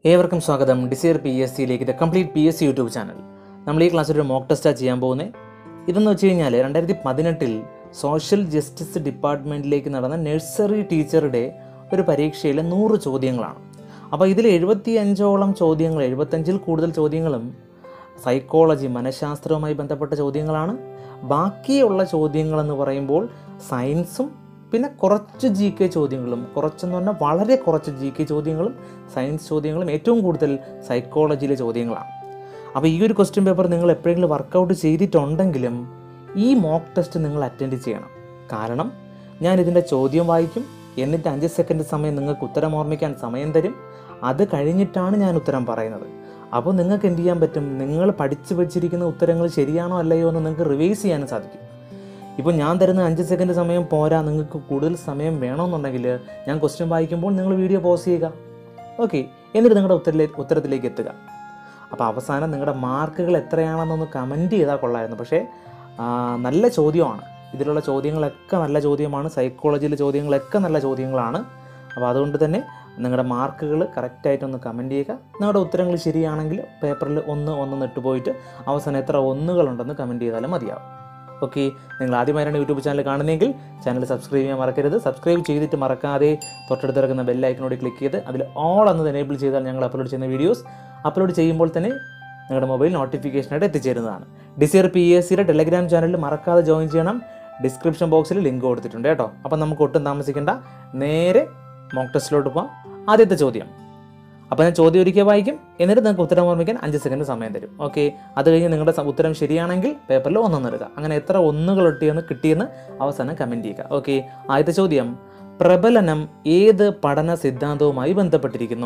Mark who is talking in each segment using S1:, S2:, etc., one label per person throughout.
S1: ഏവർക്കും സ്വാഗതം desire P S സിയിലേക്ക് the complete P S C YouTube channel നമ്മൾ ഈ ക്ലാസ്സിൽ ഒരു മോക്ക് ടെസ്റ്റാണ് ചെയ്യാൻ പോകുന്നത് ഇതെന്ന് വെച്ച് കഴിഞ്ഞാൽ രണ്ടായിരത്തി പതിനെട്ടിൽ സോഷ്യൽ ജസ്റ്റിസ് ഡിപ്പാർട്ട്മെൻറ്റിലേക്ക് നടന്ന നഴ്സറി ടീച്ചറുടെ ഒരു പരീക്ഷയിലെ നൂറ് ചോദ്യങ്ങളാണ് അപ്പോൾ ഇതിൽ എഴുപത്തി അഞ്ചോളം ചോദ്യങ്ങൾ എഴുപത്തഞ്ചിൽ കൂടുതൽ ചോദ്യങ്ങളും സൈക്കോളജി മനഃശാസ്ത്രവുമായി ബന്ധപ്പെട്ട ചോദ്യങ്ങളാണ് ബാക്കിയുള്ള ചോദ്യങ്ങളെന്ന് പറയുമ്പോൾ സയൻസും പിന്നെ കുറച്ച് ജി കെ ചോദ്യങ്ങളും കുറച്ചെന്ന് പറഞ്ഞാൽ വളരെ കുറച്ച് ജി കെ ചോദ്യങ്ങളും സയൻസ് ചോദ്യങ്ങളും ഏറ്റവും കൂടുതൽ സൈക്കോളജിയിലെ ചോദ്യങ്ങളാണ് അപ്പോൾ ഈ ഒരു ക്വസ്റ്റ്യൻ പേപ്പർ നിങ്ങൾ എപ്പോഴെങ്കിലും വർക്കൗട്ട് ചെയ്തിട്ടുണ്ടെങ്കിലും ഈ മോക്ക് ടെസ്റ്റ് നിങ്ങൾ അറ്റൻഡ് ചെയ്യണം കാരണം ഞാൻ ഇതിൻ്റെ ചോദ്യം വായിക്കും എന്നിട്ട് അഞ്ച് സെക്കൻഡ് സമയം നിങ്ങൾക്ക് ഉത്തരം ഓർമ്മിക്കാൻ സമയം തരും അത് കഴിഞ്ഞിട്ടാണ് ഞാൻ ഉത്തരം പറയുന്നത് അപ്പോൾ നിങ്ങൾക്ക് എന്ത് ചെയ്യാൻ പറ്റും നിങ്ങൾ പഠിച്ചു വെച്ചിരിക്കുന്ന ഉത്തരങ്ങൾ ശരിയാണോ അല്ലയോ എന്ന് നിങ്ങൾക്ക് റിവൈസ് ചെയ്യാനും സാധിക്കും ഇപ്പോൾ ഞാൻ തരുന്ന അഞ്ച് സെക്കൻഡ് സമയം പോരാ നിങ്ങൾക്ക് കൂടുതൽ സമയം വേണമെന്നുണ്ടെങ്കിൽ ഞാൻ ക്വസ്റ്റ്യൻ വായിക്കുമ്പോൾ നിങ്ങൾ വീഡിയോ പോസ് ചെയ്യുക ഓക്കെ എന്നിട്ട് നിങ്ങളുടെ ഉത്തരത്തിലേക്ക് ഉത്തരത്തിലേക്ക് എത്തുക അപ്പോൾ അവസാനം നിങ്ങളുടെ മാർക്കുകൾ എത്രയാണെന്നൊന്ന് കമൻറ്റ് ചെയ്താൽ കൊള്ളായിരുന്നു പക്ഷേ ആ, നല്ല ചോദ്യമാണ് ഇതിലുള്ള ചോദ്യങ്ങളൊക്കെ നല്ല ചോദ്യമാണ് സൈക്കോളജിയിലെ ചോദ്യങ്ങളൊക്കെ നല്ല ചോദ്യങ്ങളാണ് അപ്പോൾ അതുകൊണ്ട് തന്നെ നിങ്ങളുടെ മാർക്കുകൾ കറക്റ്റായിട്ടൊന്ന് കമൻറ്റ് ചെയ്യുക നിങ്ങളുടെ ഉത്തരങ്ങൾ ശരിയാണെങ്കിൽ പേപ്പറിൽ ഒന്ന് ഒന്ന് ഇട്ടുപോയിട്ട് അവസാനം എത്ര ഒന്നുകളുണ്ടെന്ന് കമൻറ്റ് ചെയ്താലും മതിയാവും ഓക്കെ നിങ്ങൾ ആദ്യമായാണ് യൂട്യൂബ് ചാനൽ കാണുന്നതെങ്കിൽ ചാനൽ സബ്സ്ക്രൈബ് ചെയ്യാൻ മറക്കരുത് സബ്സ്ക്രൈബ് ചെയ്തിട്ട് മറക്കാതെ തൊട്ടടുത്ത് കിടക്കുന്ന ബെല്ലൈക്കനോട് ക്ലിക്ക് ചെയ്ത് അതിൽ ഓൾ എന്നത് എനേബിൾ ചെയ്താൽ ഞങ്ങൾ അപ്ലോഡ് ചെയ്യുന്ന വീഡിയോസ് അപ്ലോഡ് ചെയ്യുമ്പോൾ തന്നെ നിങ്ങളുടെ മൊബൈൽ നോട്ടിഫിക്കേഷനായിട്ട് എത്തിച്ചേരുന്നതാണ് ഡിസിയർ പി എസ് സിയുടെ ടെലഗ്രാം ചാനലിൽ മറക്കാതെ ജോയിൻ ചെയ്യണം ഡിസ്ക്രിപ്ഷൻ ബോക്സിൽ ലിങ്ക് കൊടുത്തിട്ടുണ്ട് കേട്ടോ അപ്പം നമുക്ക് ഒട്ടും താമസിക്കേണ്ട നേരെ മോക്ക് ടെസ്റ്റിലോട്ട് പോകാം ആദ്യത്തെ ചോദ്യം അപ്പോൾ ഞാൻ ചോദ്യം ഒരിക്കൽ വായിക്കും എന്നിട്ട് നിങ്ങൾക്ക് ഉത്തരം ഓർമ്മിക്കാൻ അഞ്ച് സെക്കൻഡ് സമയം തരും ഓക്കെ അത് കഴിഞ്ഞ് നിങ്ങളുടെ സ- ഉത്തരം ശരിയാണെങ്കിൽ പേപ്പറിൽ ഒന്നൊന്ന് എടുക്കുക അങ്ങനെ എത്ര ഒന്നുകൾ ഒട്ടിയെന്ന് കിട്ടിയെന്ന് അവസാനം കമൻറ്റ് ചെയ്യുക ഓക്കെ ആദ്യത്തെ ചോദ്യം പ്രബലനം ഏത് പഠന സിദ്ധാന്തവുമായി ബന്ധപ്പെട്ടിരിക്കുന്നു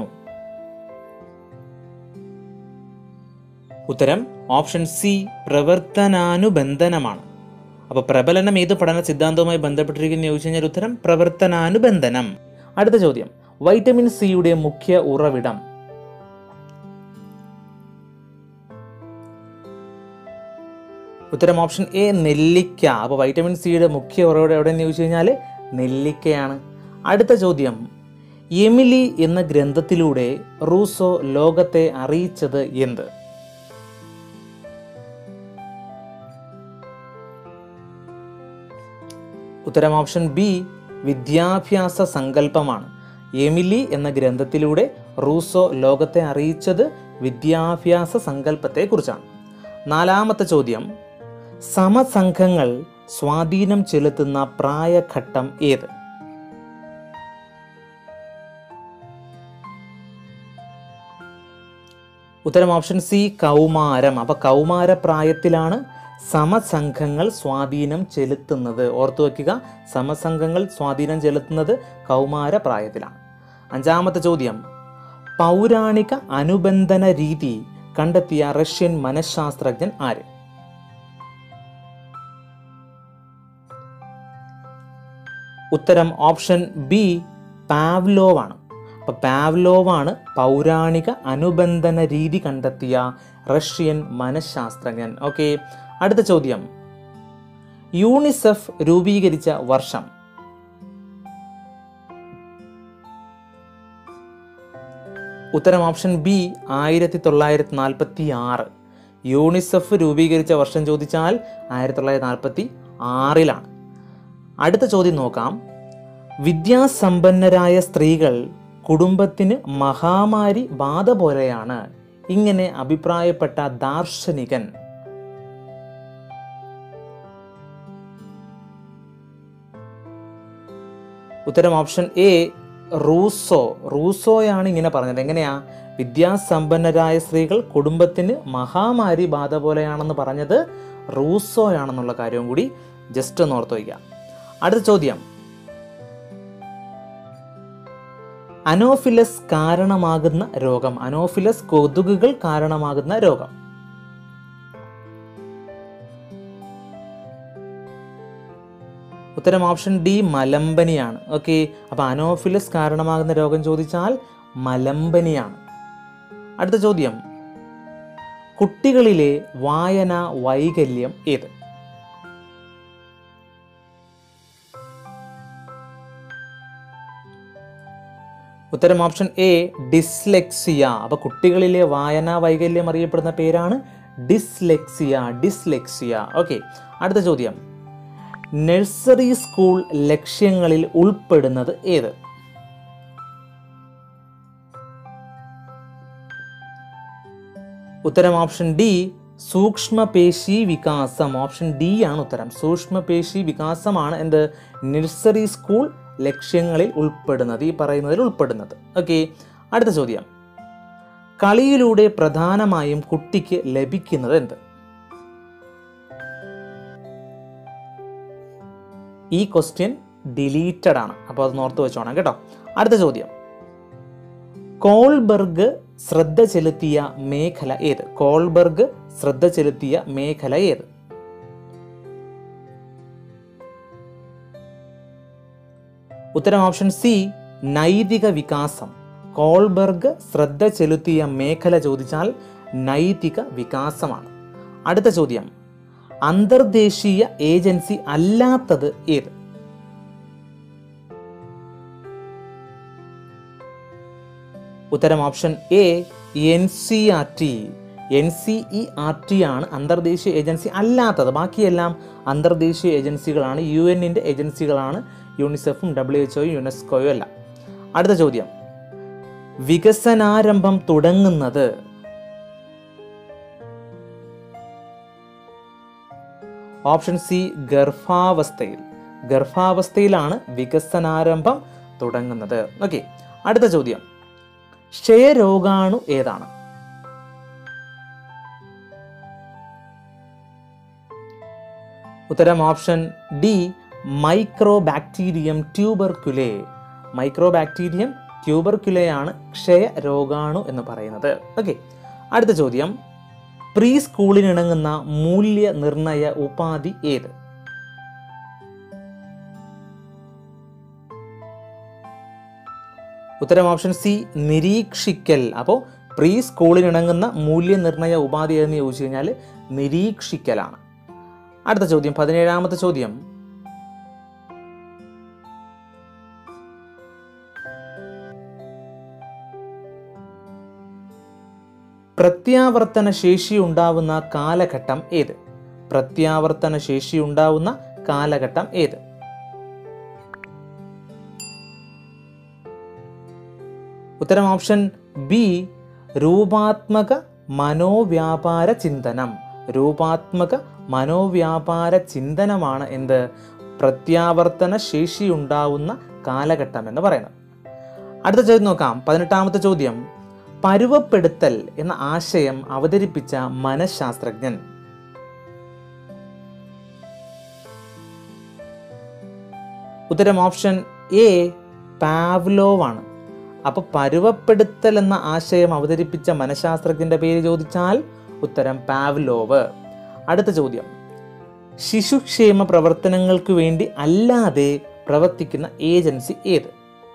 S1: ഉത്തരം ഓപ്ഷൻ സി പ്രവർത്തനാനുബന്ധനമാണ് അപ്പോൾ പ്രബലനം ഏത് പഠന സിദ്ധാന്തവുമായി ബന്ധപ്പെട്ടിരിക്കുന്നു ചോദിച്ചു കഴിഞ്ഞാൽ ഉത്തരം പ്രവർത്തനാനുബന്ധനം അടുത്ത ചോദ്യം വൈറ്റമിൻ സിയുടെ മുഖ്യ ഉറവിടം ഉത്തരം ഓപ്ഷൻ എ നെല്ലിക്ക അപ്പോൾ വൈറ്റമിൻ സിയുടെ മുഖ്യ ഉറവിടം എവിടെയെന്ന് ചോദിച്ചു കഴിഞ്ഞാൽ നെല്ലിക്കയാണ് അടുത്ത ചോദ്യം എമിലി എന്ന ഗ്രന്ഥത്തിലൂടെ റൂസോ ലോകത്തെ അറിയിച്ചത് എന്ത് ഉത്തരം ഓപ്ഷൻ ബി വിദ്യാഭ്യാസ സങ്കല്പമാണ് എമിലി എന്ന ഗ്രന്ഥത്തിലൂടെ റൂസോ ലോകത്തെ അറിയിച്ചത് വിദ്യാഭ്യാസ സങ്കല്പത്തെക്കുറിച്ചാണ് നാലാമത്തെ ചോദ്യം സമസംഘങ്ങൾ സ്വാധീനം ചെലുത്തുന്ന പ്രായഘട്ടം ഏത് ഉത്തരം ഓപ്ഷൻ സി കൗമാരം അപ്പൊ കൗമാര പ്രായത്തിലാണ് സമസംഘങ്ങൾ സ്വാധീനം ചെലുത്തുന്നത് ഓർത്തു വയ്ക്കുക സമസംഘങ്ങൾ സ്വാധീനം ചെലുത്തുന്നത് കൗമാര പ്രായത്തിലാണ് അഞ്ചാമത്തെ ചോദ്യം പൗരാണിക അനുബന്ധന രീതി കണ്ടെത്തിയ റഷ്യൻ മനഃശാസ്ത്രജ്ഞൻ ആര് ഉത്തരം ഓപ്ഷൻ ബി പാവ്ലോവാണ് അപ്പൊ പാവ്ലോവാണ് പൗരാണിക അനുബന്ധന രീതി കണ്ടെത്തിയ റഷ്യൻ മനഃശാസ്ത്രജ്ഞൻ ഓക്കെ അടുത്ത ചോദ്യം യൂണിസെഫ് രൂപീകരിച്ച വർഷം ഉത്തരം ഓപ്ഷൻ ബി ആയിരത്തി തൊള്ളായിരത്തി നാൽപ്പത്തി ആറ് യൂണിസെഫ് രൂപീകരിച്ച വർഷം ചോദിച്ചാൽ ആയിരത്തി തൊള്ളായിരത്തി നാൽപ്പത്തി ആറിലാണ് അടുത്ത ചോദ്യം നോക്കാം വിദ്യാസമ്പന്നരായ സ്ത്രീകൾ കുടുംബത്തിന് മഹാമാരി ബാധ പോലെയാണ് ഇങ്ങനെ അഭിപ്രായപ്പെട്ട ദാർശനികൻ ഉത്തരം ഓപ്ഷൻ എ റൂസോ റൂസോയാണ് ഇങ്ങനെ പറഞ്ഞത് എങ്ങനെയാ വിദ്യാസമ്പന്നരായ സ്ത്രീകൾ കുടുംബത്തിന് മഹാമാരി ബാധ പോലെയാണെന്ന് പറഞ്ഞത് റൂസോയാണെന്നുള്ള കാര്യവും കൂടി ജസ്റ്റ് ഒന്ന് ഓർത്ത് വയ്ക്കുക അടുത്ത ചോദ്യം അനോഫിലസ് കാരണമാകുന്ന രോഗം അനോഫിലസ് കൊതുകുകൾ കാരണമാകുന്ന രോഗം ഉത്തരം ഓപ്ഷൻ ഡി മലമ്പനിയാണ് ഓക്കെ അപ്പൊ അനോഫിലസ് കാരണമാകുന്ന രോഗം ചോദിച്ചാൽ മലമ്പനിയാണ് അടുത്ത ചോദ്യം കുട്ടികളിലെ വായന വൈകല്യം ഏത് ഉത്തരം ഓപ്ഷൻ എ ഡിസ്ലെക്സിയ അപ്പോൾ കുട്ടികളിലെ വായനാ വൈകല്യം അറിയപ്പെടുന്ന പേരാണ് ഡിസ്ലെക്സിയ ഡിസ്ലെക്സിയ ഓക്കെ അടുത്ത ചോദ്യം നഴ്സറി സ്കൂൾ ലക്ഷ്യങ്ങളിൽ ഉൾപ്പെടുന്നത് ഏത് ഉത്തരം ഓപ്ഷൻ ഡി സൂക്ഷ്മപേശി വികാസം ഓപ്ഷൻ ഡി ആണ് ഉത്തരം സൂക്ഷ്മപേശി വികാസമാണ് എന്ത് നഴ്സറി സ്കൂൾ ലക്ഷ്യങ്ങളിൽ ഉൾപ്പെടുന്നത് ഈ പറയുന്നതിൽ ഉൾപ്പെടുന്നത് ഓക്കെ അടുത്ത ചോദ്യം കളിയിലൂടെ പ്രധാനമായും കുട്ടിക്ക് ലഭിക്കുന്നത് എന്ത് ഈ ക്വസ്റ്റ്യൻ ഡിലീറ്റഡ് ആണ് അപ്പോൾ അത് ഓർത്ത് വെച്ചോണം കേട്ടോ അടുത്ത ചോദ്യം കോൾബർഗ് ശ്രദ്ധ ചെലുത്തിയ മേഖല ഏത് കോൾബർഗ് ശ്രദ്ധ ചെലുത്തിയ മേഖല ഏത് ഉത്തരം ഓപ്ഷൻ സി നൈതിക വികാസം കോൾബർഗ് ശ്രദ്ധ ചെലുത്തിയ മേഖല ചോദിച്ചാൽ നൈതിക വികാസമാണ് അടുത്ത ചോദ്യം അന്തർദേശീയ ഏജൻസി അല്ലാത്തത് ഏത് ഉത്തരം option A N C R T N C E R T ആണ് അന്തർദേശീയ ഏജൻസി അല്ലാത്തത് ബാക്കിയെല്ലാം അന്തർദേശീയ ഏജൻസികളാണ് യു എന്നിൻ്റെ ഏജൻസികളാണ് യൂണിസെഫും ഡബ്ല്യു എച്ച്ഒയും യുനെസ്കോയും അല്ല അടുത്ത ചോദ്യം വികസനാരംഭം തുടങ്ങുന്നത് ഓപ്ഷൻ സി ഗർഭാവസ്ഥയിൽ ഗർഭാവസ്ഥയിലാണ് വികസനാരംഭം തുടങ്ങുന്നത് ഓക്കെ അടുത്ത ചോദ്യം ക്ഷയരോഗാണു ഏതാണ് ഉത്തരം option D micro bacterium tuberculae micro bacterium ട്യൂബർക്കുലയാണ് ക്ഷയരോഗാണു എന്ന് പറയുന്നത് ഓക്കെ അടുത്ത ചോദ്യം പ്രീ സ്കൂളിനിണങ്ങുന്ന മൂല്യനിർണയ ഉപാധി ഏത് ഉത്തരം ഓപ്ഷൻ സി നിരീക്ഷിക്കൽ അപ്പോൾ പ്രീ സ്കൂളിനിണങ്ങുന്ന മൂല്യനിർണയ ഉപാധി എന്ന് ചോദിച്ചു കഴിഞ്ഞാൽ നിരീക്ഷിക്കലാണ് അടുത്ത ചോദ്യം പതിനേഴാമത്തെ ചോദ്യം പ്രത്യാവർത്തന ശേഷി ഉണ്ടാവുന്ന കാലഘട്ടം ഏത് പ്രത്യാവർത്തന ശേഷി ഉണ്ടാവുന്ന കാലഘട്ടം ഏത് ഉത്തരം ഓപ്ഷൻ ബി രൂപാത്മക മനോവ്യാപാര ചിന്തനം രൂപാത്മക മനോവ്യാപാര ചിന്തനമാണ് എന്ത് പ്രത്യാവർത്തന ശേഷി ഉണ്ടാവുന്ന കാലഘട്ടം എന്ന് പറയുന്നത് അടുത്ത ചോദ്യം നോക്കാം പതിനെട്ടാമത്തെ ചോദ്യം പരുവപ്പെടുത്തൽ എന്ന ആശയം അവതരിപ്പിച്ച മനഃശാസ്ത്രജ്ഞൻ ഉത്തരം ഓപ്ഷൻ എ പാവ്ലോവ് ആണ് അപ്പോൾ പരുവപ്പെടുത്തൽ എന്ന ആശയം അവതരിപ്പിച്ച മനഃശാസ്ത്രജ്ഞന്റെ പേര് ചോദിച്ചാൽ ഉത്തരം പാവ്ലോവ് അടുത്ത ചോദ്യം ശിശുക്ഷേമ പ്രവർത്തനങ്ങൾക്ക് വേണ്ടി അല്ലാതെ പ്രവർത്തിക്കുന്ന ഏജൻസി ഏത്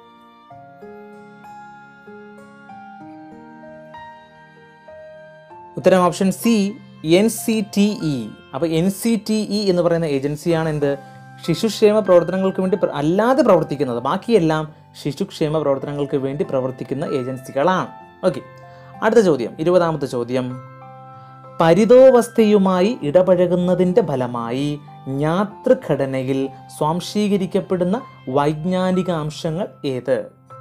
S1: ഉത്തരം option C N C T E അപ്പോൾ എൻ സി ടി ഇ എന്ന് പറയുന്ന ഏജൻസിയാണ് എന്ത് ശിശുക്ഷേമ പ്രവർത്തനങ്ങൾക്ക് വേണ്ടി പ്ര- അല്ലാതെ പ്രവർത്തിക്കുന്നത് ബാക്കിയെല്ലാം ശിശുക്ഷേമ പ്രവർത്തനങ്ങൾക്ക് വേണ്ടി പ്രവർത്തിക്കുന്ന ഏജൻസികളാണ് ഓക്കെ അടുത്ത ചോദ്യം ഇരുപതാമത്തെ ചോദ്യം പരിതോവസ്ഥയുമായി ഇടപഴകുന്നതിൻ്റെ ഫലമായി ജ്ഞാതൃഘടനയിൽ സ്വാംശീകരിക്കപ്പെടുന്ന വൈജ്ഞാനിക അംശങ്ങൾ ഏത്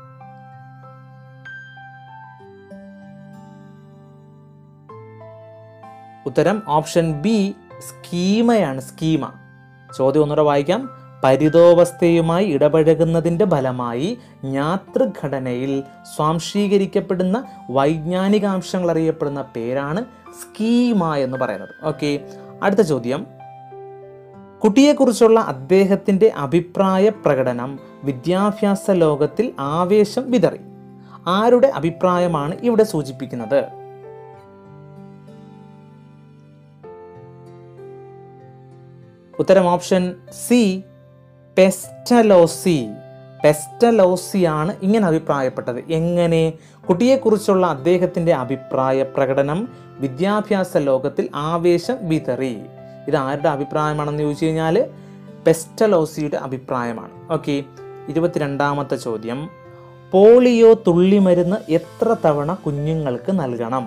S1: ഉത്തരം ഓപ്ഷൻ ബി സ്കീമയാണ് സ്കീമ ചോദ്യം ഒന്നുകൂടെ വായിക്കാം പരിതോവസ്ഥയുമായി ഇടപഴകുന്നതിൻ്റെ ഫലമായി ജ്ഞാതൃഘടനയിൽ സ്വാംശീകരിക്കപ്പെടുന്ന വൈജ്ഞാനികാംശങ്ങൾ അറിയപ്പെടുന്ന പേരാണ് സ്കീമ എന്ന് പറയുന്നത് ഓക്കെ അടുത്ത ചോദ്യം കുട്ടിയെക്കുറിച്ചുള്ള അദ്ദേഹത്തിൻ്റെ അഭിപ്രായ പ്രകടനം വിദ്യാഭ്യാസ ലോകത്തിൽ ആവേശം വിതറി ആരുടെ അഭിപ്രായമാണ് ഇവിടെ സൂചിപ്പിക്കുന്നത് ഉത്തരം ഓപ്ഷൻ സി പെസ്റ്റലോസി പെസ്റ്റലോസിയാണ് ഇങ്ങനെ അഭിപ്രായപ്പെട്ടത് എങ്ങനെ കുട്ടിയെക്കുറിച്ചുള്ള അദ്ദേഹത്തിൻ്റെ അഭിപ്രായ പ്രകടനം വിദ്യാഭ്യാസ ലോകത്തിൽ ആവേശം വിതറി ഇത് ആരുടെ അഭിപ്രായമാണെന്ന് ചോദിച്ചു കഴിഞ്ഞാൽ പെസ്റ്റലോസിയുടെ അഭിപ്രായമാണ് ഓക്കെ ഇരുപത്തിരണ്ടാമത്തെ ചോദ്യം പോളിയോ തുള്ളിമരുന്ന് എത്ര തവണ കുഞ്ഞുങ്ങൾക്ക് നൽകണം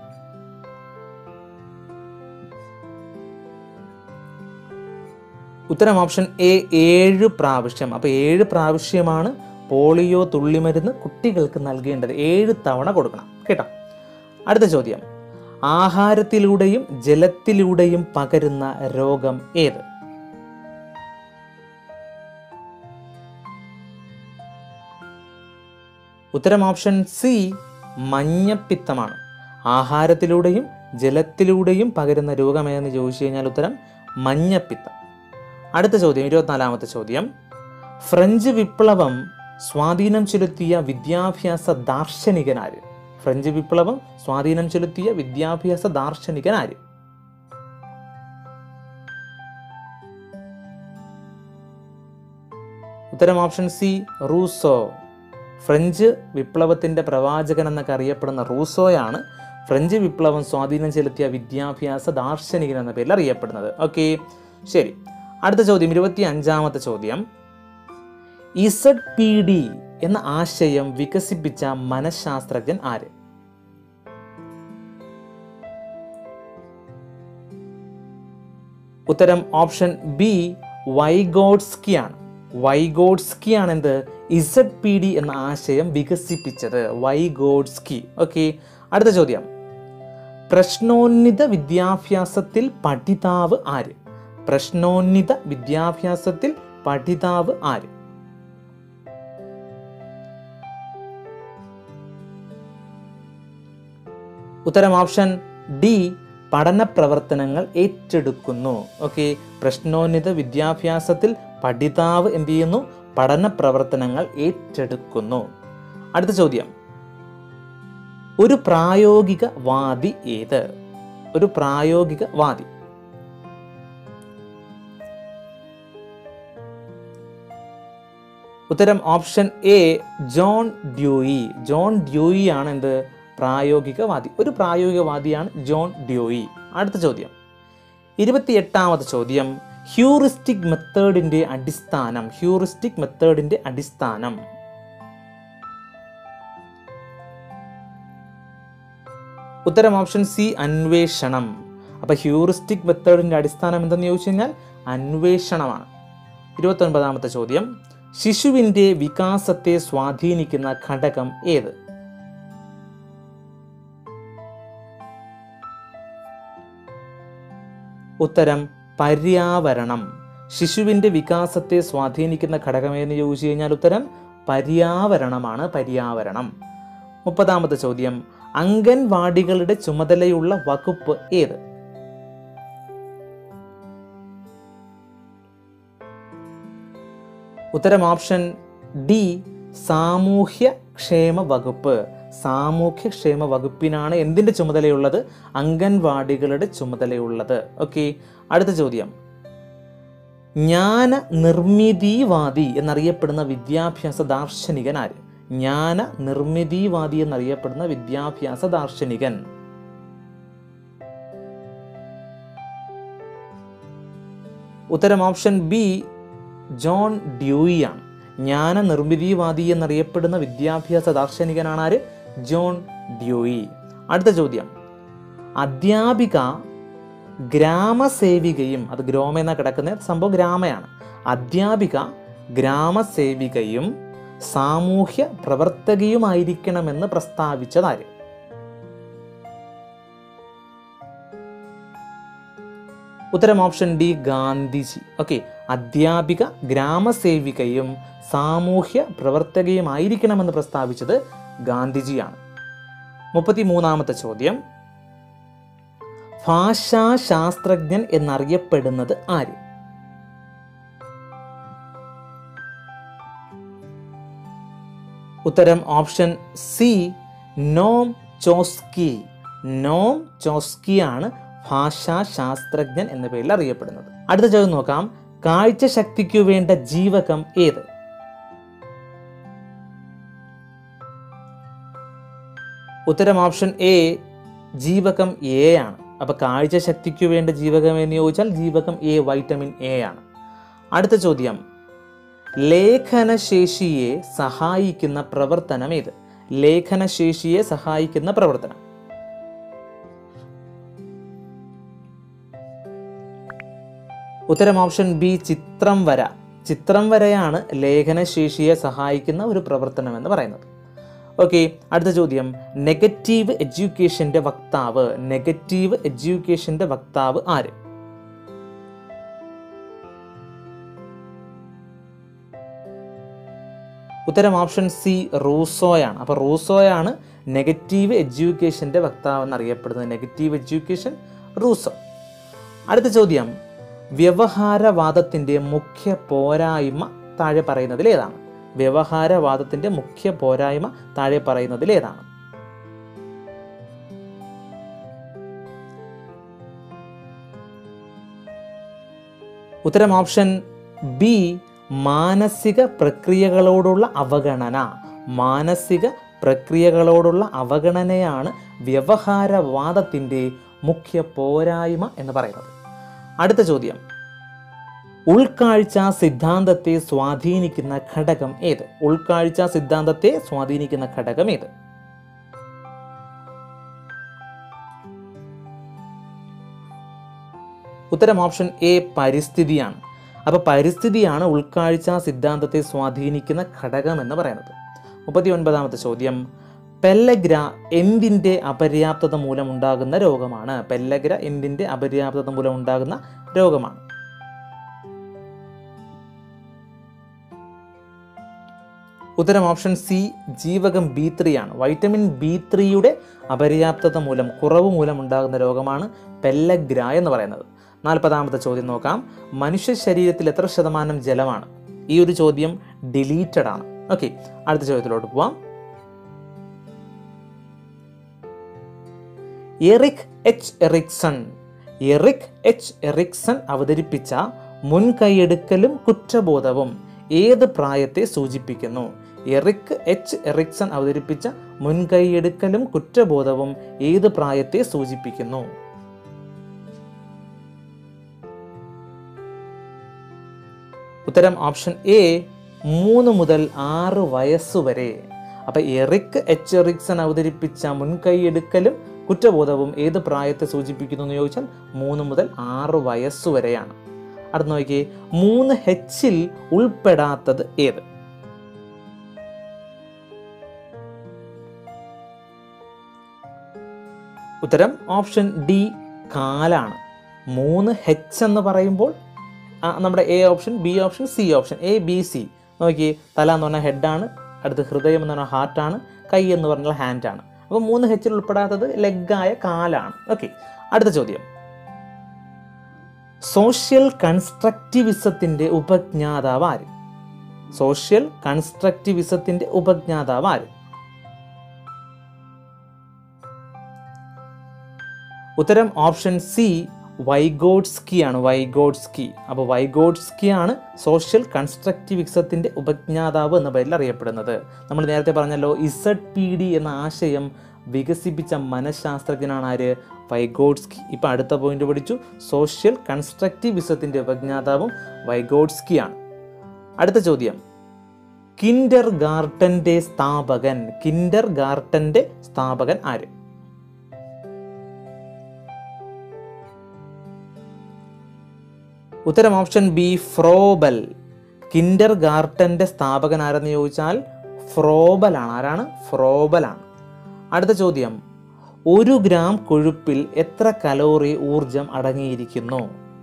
S1: ഉത്തരം ഓപ്ഷൻ എ ഏഴ് പ്രാവശ്യം അപ്പോൾ ഏഴ് പ്രാവശ്യമാണ് പോളിയോ തുള്ളിമരുന്ന് കുട്ടികൾക്ക് നൽകേണ്ടത് ഏഴ് തവണ കൊടുക്കണം കേട്ടോ അടുത്ത ചോദ്യം ആഹാരത്തിലൂടെയും ജലത്തിലൂടെയും പകരുന്ന രോഗം ഏത് ഉത്തരം ഓപ്ഷൻ സി മഞ്ഞപ്പിത്തമാണ് ആഹാരത്തിലൂടെയും ജലത്തിലൂടെയും പകരുന്ന രോഗമേതെന്ന് ചോദിച്ചു കഴിഞ്ഞാൽ ഉത്തരം മഞ്ഞപ്പിത്തം അടുത്ത ചോദ്യം ഇരുപത്തിനാലാമത്തെ ചോദ്യം ഫ്രഞ്ച് വിപ്ലവം സ്വാധീനം ചെലുത്തിയ വിദ്യാഭ്യാസ ദാർശനികനാര് ഫ്രഞ്ച് വിപ്ലവം സ്വാധീനം ചെലുത്തിയ വിദ്യാഭ്യാസ ദാർശനികനാര് ഉത്തരം ഓപ്ഷൻ സി റൂസോ ഫ്രഞ്ച് വിപ്ലവത്തിന്റെ പ്രവാചകൻ എന്നൊക്കെ അറിയപ്പെടുന്ന റൂസോയാണ് ഫ്രഞ്ച് വിപ്ലവം സ്വാധീനം ചെലുത്തിയ വിദ്യാഭ്യാസ ദാർശനികൻ എന്ന പേരിൽ അറിയപ്പെടുന്നത് ഓക്കെ ശരി അടുത്ത ചോദ്യം ഇരുപത്തി അഞ്ചാമത്തെ ചോദ്യം ഇസഡ് പി ഡി എന്ന ആശയം വികസിപ്പിച്ച മനഃശാസ്ത്രജ്ഞൻ ആര് ഉത്തരം ഓപ്ഷൻ ബി വൈഗോഡ്സ്കി ആണ് വൈഗോഡ്സ്കി ആണ് എന്ത് ഇസഡ് പി ഡി എന്ന ആശയം വികസിപ്പിച്ചത് വൈഗോഡ്സ്കി ഓക്കെ അടുത്ത ചോദ്യം പ്രശ്നോന്നത വിദ്യാഭ്യാസത്തിൽ പഠിതാവ് ആര് പ്രശ്നോന്നത വിദ്യാഭ്യാസത്തിൽ പഠിതാവ് ആര് ഉത്തരം ഓപ്ഷൻ ഡി പഠന പ്രവർത്തനങ്ങൾ ഏറ്റെടുക്കുന്നു ഓക്കെ പ്രശ്നോന്നത വിദ്യാഭ്യാസത്തിൽ പഠിതാവ് എന്ത് ചെയ്യുന്നു പഠന പ്രവർത്തനങ്ങൾ ഏറ്റെടുക്കുന്നു അടുത്ത ചോദ്യം ഒരു പ്രായോഗിക വാദി ഏത് ഒരു പ്രായോഗിക വാദി ഉത്തരം option A John Dewey John Dewey ആണ് എന്ത് പ്രായോഗികവാദി ഒരു പ്രായോഗികവാദിയാണ് ജോൺ ഡ്യൂയി അടുത്ത ചോദ്യം ഇരുപത്തിയെട്ടാമത്തെ ചോദ്യം ഹ്യൂറിസ്റ്റിക് മെത്തേഡിന്റെ അടിസ്ഥാനം ഹ്യൂറിസ്റ്റിക് മെത്തേഡിന്റെ അടിസ്ഥാനം ഉത്തരം ഓപ്ഷൻ സി അന്വേഷണം അപ്പൊ ഹ്യൂറിസ്റ്റിക് മെത്തേഡിന്റെ അടിസ്ഥാനം എന്തെന്ന് ചോദിച്ചു കഴിഞ്ഞാൽ അന്വേഷണമാണ് ഇരുപത്തൊൻപതാമത്തെ ചോദ്യം ശിശുവിന്റെ വികാസത്തെ സ്വാധീനിക്കുന്ന ഘടകം ഏത് ഉത്തരം പര്യാവരണം ശിശുവിന്റെ വികാസത്തെ സ്വാധീനിക്കുന്ന ഘടകമേന്ന് ചോദിച്ചു കഴിഞ്ഞാൽ ഉത്തരം പര്യാവരണമാണ് പര്യാവരണം മുപ്പതാമത്തെ ചോദ്യം അംഗൻവാടികളുടെ ചുമതലയുള്ള വകുപ്പ് ഏത് ഉത്തരം ഓപ്ഷൻ ഡി സാമൂഹ്യ ക്ഷേമ വകുപ്പ് സാമൂഹ്യക്ഷേമ വകുപ്പിനാണ് എന്തിന്റെ ചുമതലയുള്ളത് അംഗൻവാടികളുടെ ചുമതലയുള്ളത് ഓക്കെ അടുത്ത ചോദ്യം ജ്ഞാന നിർമ്മിതിവാദി എന്നറിയപ്പെടുന്ന വിദ്യാഭ്യാസ ദാർശനികൻ ആര് ജ്ഞാന നിർമ്മിതിവാദി എന്നറിയപ്പെടുന്ന വിദ്യാഭ്യാസ ദാർശനികൻ ഉത്തരം ഓപ്ഷൻ ബി ജോൺ ഡ്യൂയി ആണ് ജ്ഞാന നിർമ്മിതിവാദി എന്നറിയപ്പെടുന്ന വിദ്യാഭ്യാസ ദാർശനികനാണ് ആര് ജോൺ ഡ്യൂയി അടുത്ത ചോദ്യം അധ്യാപിക ഗ്രാമസേവികയും അത് ഗ്രോമ എന്ന കിടക്കുന്ന സംഭവം ഗ്രാമയാണ് അധ്യാപിക ഗ്രാമസേവികയും സാമൂഹ്യ പ്രവർത്തകയുമായിരിക്കണമെന്ന് പ്രസ്താവിച്ചതാര് ഉത്തരം ഓപ്ഷൻ ഡി ഗാന്ധിജി ഓക്കെ അധ്യാപിക ഗ്രാമസേവികയും സാമൂഹ്യ പ്രവർത്തകയുമായിരിക്കണമെന്ന് പ്രസ്താവിച്ചത് ഗാന്ധിജിയാണ് മുപ്പത്തി മൂന്നാമത്തെ ചോദ്യം ഭാഷാശാസ്ത്രജ്ഞൻ എന്നറിയപ്പെടുന്നത് ആര് ഉത്തരം option C Noam Chomsky Noam Chomsky ആണ് ഭാഷാശാസ്ത്രജ്ഞൻ എന്ന പേരിൽ അറിയപ്പെടുന്നത് അടുത്ത ചോദ്യം നോക്കാം കാഴ്ച ശക്തിക്കു വേണ്ട ജീവകം ഏത് ഉത്തരം ഓപ്ഷൻ എ ജീവകം എ ആണ് അപ്പൊ കാഴ്ച ശക്തിക്കു വേണ്ട ജീവകം എന്ന് ചോദിച്ചാൽ ജീവകം എ വൈറ്റമിൻ എ ആണ് അടുത്ത ചോദ്യം ലേഖനശേഷിയെ സഹായിക്കുന്ന പ്രവർത്തനം ഏത് ലേഖനശേഷിയെ സഹായിക്കുന്ന പ്രവർത്തനം ഉത്തരം ഓപ്ഷൻ ബി ചിത്രം വര ചിത്രം വരയാണ് ലേഖനശേഷിയെ സഹായിക്കുന്ന ഒരു പ്രവർത്തനം എന്ന് പറയുന്നത് ഓക്കെ അടുത്ത ചോദ്യം നെഗറ്റീവ് എഡ്യൂക്കേഷന്റെ വക്താവ് നെഗറ്റീവ് എഡ്യൂക്കേഷന്റെ വക്താവ് ആര് ഉത്തരം ഓപ്ഷൻ സി റൂസോയാണ് അപ്പോൾ റൂസോയാണ് നെഗറ്റീവ് എഡ്യൂക്കേഷന്റെ വക്താവ് എന്നറിയപ്പെടുന്നത് നെഗറ്റീവ് എഡ്യൂക്കേഷൻ റൂസോ അടുത്ത ചോദ്യം വ്യവഹാരവാദത്തിന്റെ മുഖ്യ പോരായ്മ താഴെ പറയുന്നതിൽ ഏതാണ് വ്യവഹാരവാദത്തിന്റെ മുഖ്യ പോരായ്മ താഴെ പറയുന്നതിൽ ഏതാണ് ഉത്തരം ഓപ്ഷൻ ബി മാനസിക പ്രക്രിയകളോടുള്ള അവഗണന മാനസിക പ്രക്രിയകളോടുള്ള അവഗണനയാണ് വ്യവഹാരവാദത്തിൻ്റെ മുഖ്യ പോരായ്മ എന്ന് പറയുന്നത് അടുത്ത ചോദ്യം ഉൾക്കാഴ്ച സിദ്ധാന്തത്തെ സ്വാധീനിക്കുന്ന ഘടകം ഏത് ഉൾക്കാഴ്ച സിദ്ധാന്തത്തെ സ്വാധീനിക്കുന്ന ഘടകം ഏത് ഉത്തരം ഓപ്ഷൻ എ പരിസ്ഥിതിയാണ് അപ്പോൾ പരിസ്ഥിതിയാണ് ഉൾക്കാഴ്ച സിദ്ധാന്തത്തെ സ്വാധീനിക്കുന്ന ഘടകം എന്ന് പറയുന്നത് മുപ്പത്തി ഒൻപതാമത്തെ ചോദ്യം പെല്ലഗ്ര എന്തിൻ്റെ അപര്യാപ്തത മൂലമുണ്ടാകുന്ന രോഗമാണ് പെല്ലഗ്ര എന്തിൻ്റെ അപര്യാപ്തത മൂലം ഉണ്ടാകുന്ന രോഗമാണ് ഉത്തരം ഓപ്ഷൻ സി ജീവകം ബി ത്രീ ആണ് വൈറ്റമിൻ ബി ത്രീയുടെ അപര്യാപ്തത മൂലം കുറവ് മൂലം ഉണ്ടാകുന്ന രോഗമാണ് പെല്ലഗ്ര എന്ന് പറയുന്നത് നാൽപ്പതാമത്തെ ചോദ്യം നോക്കാം മനുഷ്യ ശരീരത്തിൽ എത്ര ശതമാനം ജലമാണ് ഈ ഒരു ചോദ്യം ഡിലീറ്റഡ് ആണ് ഓക്കെ അടുത്ത ചോദ്യത്തിലോട്ട് പോവാം Erik H Erikson Erik H Erikson അവതരിപ്പിച്ച മുൻകൈയെടുക്കലും കുറ്റബോധവും ഏത് പ്രായത്തെ സൂചിപ്പിക്കുന്നു എറിക് എച്ച് എറിക്സൺ അവതരിപ്പിച്ച മുൻകൈയെടുക്കലും കുറ്റബോധവും ഏത് പ്രായത്തെ സൂചിപ്പിക്കുന്നു ഉത്തരം ഓപ്ഷൻ എ മൂന്ന് മുതൽ ആറ് വയസ്സുവരെ അപ്പൊ എറിക് എച്ച് എറിക്സൺ അവതരിപ്പിച്ച മുൻകൈയെടുക്കലും കുറ്റബോധവും ഏത് പ്രായത്തെ സൂചിപ്പിക്കുന്നു എന്ന് ചോദിച്ചാൽ മൂന്ന് മുതൽ ആറ് വയസ്സുവരെയാണ് അടുത്ത് നോക്കിയേ മൂന്ന് ഹെച്ചിൽ ഉൾപ്പെടാത്തത് ഏത് ഉത്തരം ഓപ്ഷൻ ഡി കാലാണ് മൂന്ന് ഹെച്ച് എന്ന് പറയുമ്പോൾ ആ, നമ്മുടെ A option B option C option A B C നോക്കി തല എന്ന് പറഞ്ഞാൽ ഹെഡാണ് അടുത്ത് ഹൃദയം എന്ന് പറഞ്ഞാൽ ഹാർട്ടാണ് കൈ എന്ന് പറഞ്ഞാൽ ഹാൻഡാണ് അപ്പോൾ മൂന്ന് ഹെച്ചിൽ ഉൾപ്പെടാത്തത് ലെഗായ കാലാണ് ഓക്കെ അടുത്ത ചോദ്യം സോഷ്യൽ കൺസ്ട്രക്റ്റിവിസത്തിൻ്റെ ഉപജ്ഞാതാവ് ആര് സോഷ്യൽ കൺസ്ട്രക്റ്റിവിസത്തിൻ്റെ ഉപജ്ഞാതാവ് ആര് ഉത്തരം ഓപ്ഷൻ സി വൈഗോഡ്സ്കി ആണ് വൈഗോഡ്സ്കി അപ്പോൾ വൈഗോഡ്സ്കി ആണ് സോഷ്യൽ കൺസ്ട്രക്റ്റിവിസത്തിൻ്റെ ഉപജ്ഞാതാവ് എന്ന പേരിൽ അറിയപ്പെടുന്നത് നമ്മൾ നേരത്തെ പറഞ്ഞല്ലോ ഇസഡ് പി ഡി എന്ന ആശയം വികസിപ്പിച്ച മനഃശാസ്ത്രജ്ഞനാണ് ആര് വൈഗോഡ്സ്കി ഇപ്പോൾ അടുത്ത പോയിന്റ് പഠിച്ചു സോഷ്യൽ കൺസ്ട്രക്റ്റിവിസത്തിൻ്റെ ഉപജ്ഞാതാവും വൈഗോഡ്സ്കിയാണ് അടുത്ത ചോദ്യം കിൻഡർ ഗാർട്ടൻ്റെ സ്ഥാപകൻ കിൻഡർ ഗാർട്ടൻ്റെ സ്ഥാപകൻ ആര് ഉത്തരം ഓപ്ഷൻ ബി ഫ്രോബൽ കിൻഡർ ഗാർട്ടൻ്റെ സ്ഥാപകൻ ആരെന്ന് ചോദിച്ചാൽ ഫ്രോബലാണ് ആരാണ് ഫ്രോബലാണ് അടുത്ത ചോദ്യം ഒരു ഗ്രാം കൊഴുപ്പിൽ എത്ര കലോറി ഊർജം അടങ്ങിയിരിക്കുന്നു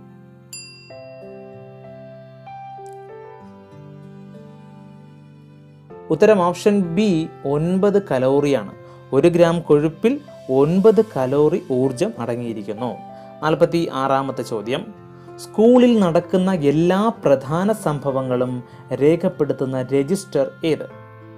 S1: ഉത്തരം ഓപ്ഷൻ ബി ഒൻപത് കലോറിയാണ് ഒരു ഗ്രാം കൊഴുപ്പിൽ ഒൻപത് കലോറി ഊർജം അടങ്ങിയിരിക്കുന്നു നാൽപ്പത്തി ആറാമത്തെ ചോദ്യം സ്കൂളിൽ നടക്കുന്ന എല്ലാ പ്രധാന സംഭവങ്ങളും രേഖപ്പെടുത്തുന്ന രജിസ്റ്റർ ഏത്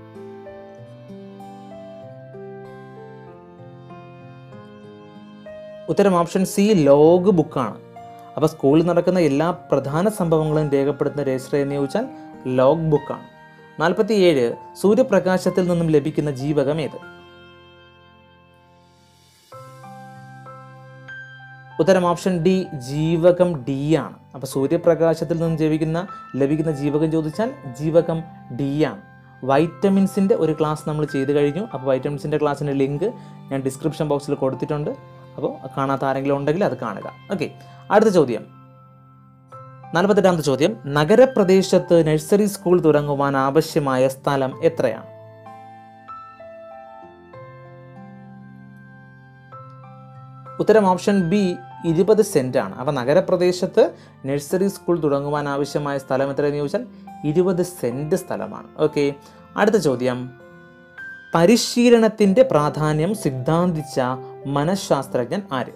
S1: ഉത്തരം ഓപ്ഷൻ സി ലോഗ് ബുക്കാണ് അപ്പോൾ സ്കൂളിൽ നടക്കുന്ന എല്ലാ പ്രധാന സംഭവങ്ങളും രേഖപ്പെടുത്തുന്ന രജിസ്റ്റർ എന്ന് ചോദിച്ചാൽ ലോഗ് ബുക്കാണ് നാൽപ്പത്തി ഏഴ് സൂര്യപ്രകാശത്തിൽ നിന്നും ലഭിക്കുന്ന ജീവകം ഏത് ഉത്തരം ഓപ്ഷൻ ഡി ജീവകം ഡി ആണ് അപ്പോൾ സൂര്യപ്രകാശത്തിൽ നിന്ന് ജൈവിക്കുന്ന ലഭിക്കുന്ന ജീവകം ചോദിച്ചാൽ ജീവകം ഡി ആണ് വൈറ്റമിൻസിൻ്റെ ഒരു ക്ലാസ് നമ്മൾ ചെയ്ത് കഴിഞ്ഞു അപ്പോൾ വൈറ്റമിൻസിൻ്റെ ക്ലാസ്സിൻ്റെ ലിങ്ക് ഞാൻ ഡിസ്ക്രിപ്ഷൻ ബോക്സിൽ കൊടുത്തിട്ടുണ്ട് അപ്പോൾ കാണാത്ത ആരെങ്കിലും ഉണ്ടെങ്കിൽ അത് കാണുക ഓക്കെ അടുത്ത ചോദ്യം നാൽപ്പത്തെട്ടാമത്തെ ചോദ്യം നഗരപ്രദേശത്ത് നഴ്സറി സ്കൂൾ തുടങ്ങുവാൻ ആവശ്യമായ സ്ഥലം എത്രയാണ് ഉത്തരം ഓപ്ഷൻ ബി ഇരുപത് സെന്റ് ആണ് അപ്പോൾ നഗരപ്രദേശത്ത് നഴ്സറി സ്കൂൾ തുടങ്ങുവാൻ ആവശ്യമായ സ്ഥലം എത്രയെന്ന് ചോദിച്ചാൽ ഇരുപത് സെന്റ് സ്ഥലമാണ് ഓക്കെ അടുത്ത ചോദ്യം പരിശീലനത്തിന്റെ പ്രാധാന്യം സിദ്ധാന്തിച്ച മനഃശാസ്ത്രജ്ഞൻ ആര്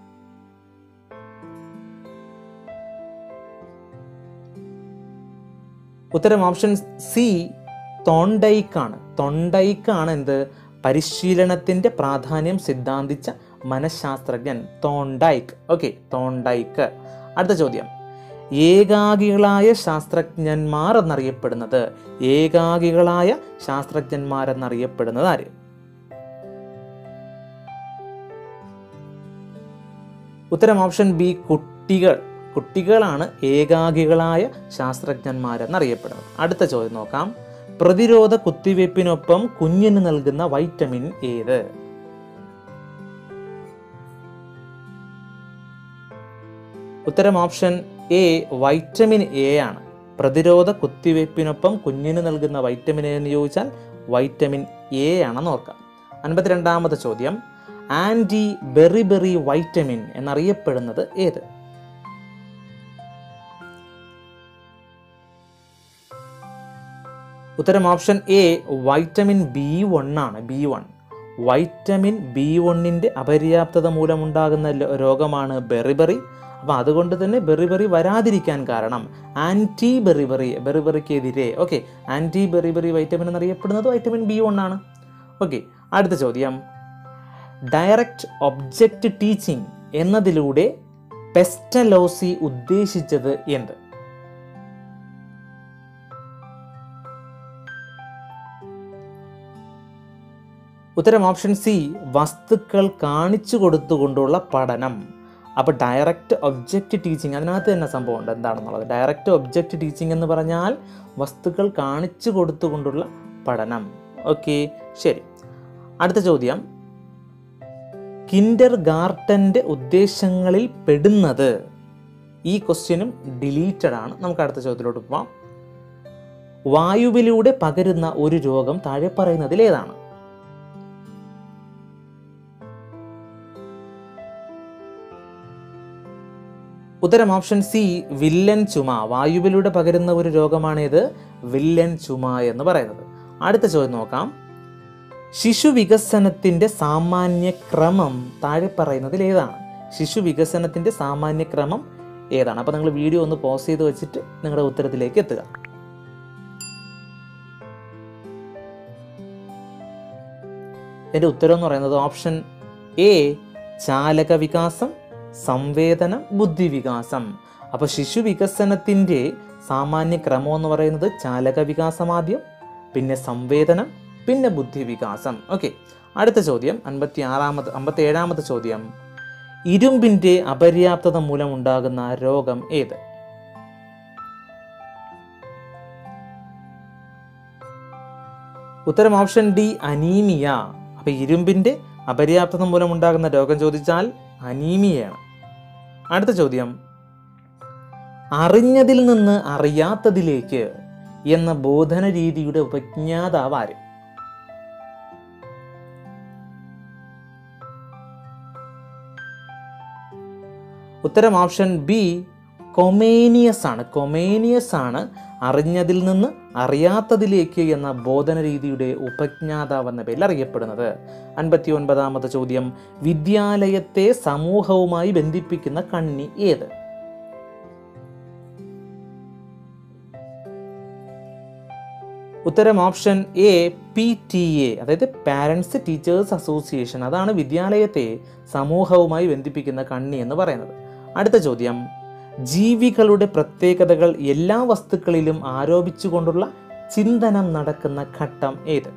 S1: ഉത്തരം ഓപ്ഷൻ സി തൊണ്ടൈക്കാണ് തൊണ്ടൈക്കാണ് എന്ത് പരിശീലനത്തിന്റെ പ്രാധാന്യം സിദ്ധാന്തിച്ച മനഃശാസ്ത്രജ്ഞൻ തോണ്ടൈക്ക് ഓക്കെ തോണ്ടൈക്ക് അടുത്ത ചോദ്യം ഏകാകികളായ ശാസ്ത്രജ്ഞന്മാർ എന്നറിയപ്പെടുന്നത് ഏകാകികളായ ശാസ്ത്രജ്ഞന്മാർ എന്നറിയപ്പെടുന്നത് ആര് ഉത്തരം ഓപ്ഷൻ ബി കുട്ടികൾ കുട്ടികളാണ് ഏകാകികളായ ശാസ്ത്രജ്ഞന്മാരെന്നറിയപ്പെടുന്നത് അടുത്ത ചോദ്യം നോക്കാം പ്രതിരോധ കുത്തിവയ്പ്പിനൊപ്പം കുഞ്ഞിന് നൽകുന്ന വൈറ്റമിൻ ഏത് ഉത്തരം ഓപ്ഷൻ എ വൈറ്റമിൻ എ ആണ് പ്രതിരോധ കുത്തിവയ്പ്പിനൊപ്പം കുഞ്ഞിന് നൽകുന്ന വൈറ്റമിൻ എന്ന് ചോദിച്ചാൽ വൈറ്റമിൻ എ ആണെന്ന് ഓർക്കാം അൻപത്തിരണ്ടാമത്തെ ചോദ്യം ആൻറ്റി ബെറിബെറി വൈറ്റമിൻ എന്നറിയപ്പെടുന്നത് ഏത് ഉത്തരം option A vitamin B one ആണ് ബി വൺ വൈറ്റമിൻ ബി വണ്ണിൻ്റെ അപര്യാപ്തത മൂലമുണ്ടാകുന്ന ലോ- രോഗമാണ് ബെറിബെറി അപ്പോൾ അതുകൊണ്ട് തന്നെ ബെറിബെറി വരാതിരിക്കാൻ കാരണം ആൻറ്റി ബെറിബെറി ബെറിബെറിക്കെതിരെ ഓക്കെ ആൻറ്റി ബെറിബെറി വൈറ്റമിൻ എന്നറിയപ്പെടുന്നത് വൈറ്റമിൻ ബി വൺ ആണ് ഓക്കെ അടുത്ത ചോദ്യം ഡയറക്റ്റ് ഒബ്ജക്റ്റ് ടീച്ചിങ് എന്നതിലൂടെ പെസ്റ്റലോസി ഉദ്ദേശിച്ചത് എന്ത് ഉത്തരം ഓപ്ഷൻ സി വസ്തുക്കൾ കാണിച്ചു കൊടുത്തുകൊണ്ടുള്ള പഠനം അപ്പോൾ ഡയറക്റ്റ് ഒബ്ജക്റ്റ് ടീച്ചിങ് അതിനകത്ത് തന്നെ സംഭവം ഉണ്ട് എന്താണെന്നുള്ളത് ഡയറക്റ്റ് ഒബ്ജക്റ്റ് ടീച്ചിങ് എന്ന് പറഞ്ഞാൽ വസ്തുക്കൾ കാണിച്ചു കൊടുത്തുകൊണ്ടുള്ള പഠനം ഓക്കെ ശരി അടുത്ത ചോദ്യം കിൻഡർ ഗാർട്ടൻ്റെ ഉദ്ദേശങ്ങളിൽ പെടുന്നത് ഈ ക്വസ്റ്റ്യനും ഡിലീറ്റഡ് ആണ് നമുക്ക് അടുത്ത ചോദ്യത്തിലോട്ട് പോവാം വായുവിലൂടെ പകരുന്ന ഒരു രോഗം താഴെ പറയുന്നതിൽ ഏതാണ് ഉത്തരം ഓപ്ഷൻ സി വില്ലൻ ചുമ വായുവിലൂടെ പകരുന്ന ഒരു രോഗമാണിത് വില്ലൻ ചുമ എന്ന് പറയുന്നത് അടുത്ത ചോദ്യം നോക്കാം ശിശു വികസനത്തിന്റെ സാമാന്യ ക്രമം താഴെ പറയുന്നതിൽ ഏതാണ് ശിശു വികസനത്തിന്റെ സാമാന്യ ക്രമം ഏതാണ് അപ്പോൾ നിങ്ങൾ വീഡിയോ ഒന്ന് പോസ് ചെയ്ത് വെച്ചിട്ട് നിങ്ങളുടെ ഉത്തരത്തിലേക്ക് എത്തുക എൻ്റെ ഉത്തരം എന്ന് പറയുന്നത് ഓപ്ഷൻ എ ചാലക വികാസം സംവേദനം ബുദ്ധിവികാസം അപ്പോൾ ശിശു വികസനത്തിൻ്റെ സാമാന്യ ക്രമം എന്ന് പറയുന്നത് ചാലക വികാസം ആദ്യം പിന്നെ സംവേദനം പിന്നെ ബുദ്ധിവികാസം ഓക്കെ അടുത്ത ചോദ്യം അൻപത്തി ആറാമത് അമ്പത്തി ഏഴാമത്തെ ചോദ്യം ഇരുമ്പിൻ്റെ അപര്യാപ്തത മൂലം ഉണ്ടാകുന്ന രോഗം ഏത് ഉത്തരം ഓപ്ഷൻ ഡി അനീമിയ അപ്പൊ ഇരുമ്പിന്റെ അപര്യാപ്തത മൂലം ഉണ്ടാകുന്ന രോഗം ചോദിച്ചാൽ അനീമിയയാണ് അടുത്ത ചോദ്യം അറിഞ്ഞതിൽ നിന്ന് അറിയാത്തതിലേക്ക് എന്ന ബോധന രീതിയുടെ ഉപജ്ഞാതാവ് ആര് ഉത്തരം ഓപ്ഷൻ ബി കൊമേനിയസ് ആണ് കൊമേനിയസ് ആണ് അറിഞ്ഞതിൽ നിന്ന് അറിയാത്തതിലേക്ക് എന്ന ബോധന രീതിയുടെ ഉപജ്ഞാതാവ് എന്ന പേരിൽ അറിയപ്പെടുന്നത് അൻപത്തി ഒൻപതാമത്തെ ചോദ്യം വിദ്യാലയത്തെ സമൂഹവുമായി ബന്ധിപ്പിക്കുന്ന കണ്ണി ഏത് ഉത്തരം option A P T A അതായത് പാരൻസ് ടീച്ചേഴ്സ് അസോസിയേഷൻ അതാണ് വിദ്യാലയത്തെ സമൂഹവുമായി ബന്ധിപ്പിക്കുന്ന കണ്ണി എന്ന് പറയുന്നത് അടുത്ത ചോദ്യം ജീവികളുടെ പ്രത്യേകതകൾ എല്ലാ വസ്തുക്കളിലും ആരോപിച്ചുകൊണ്ടുള്ള ചിന്തനം നടക്കുന്ന ഘട്ടം ഏത്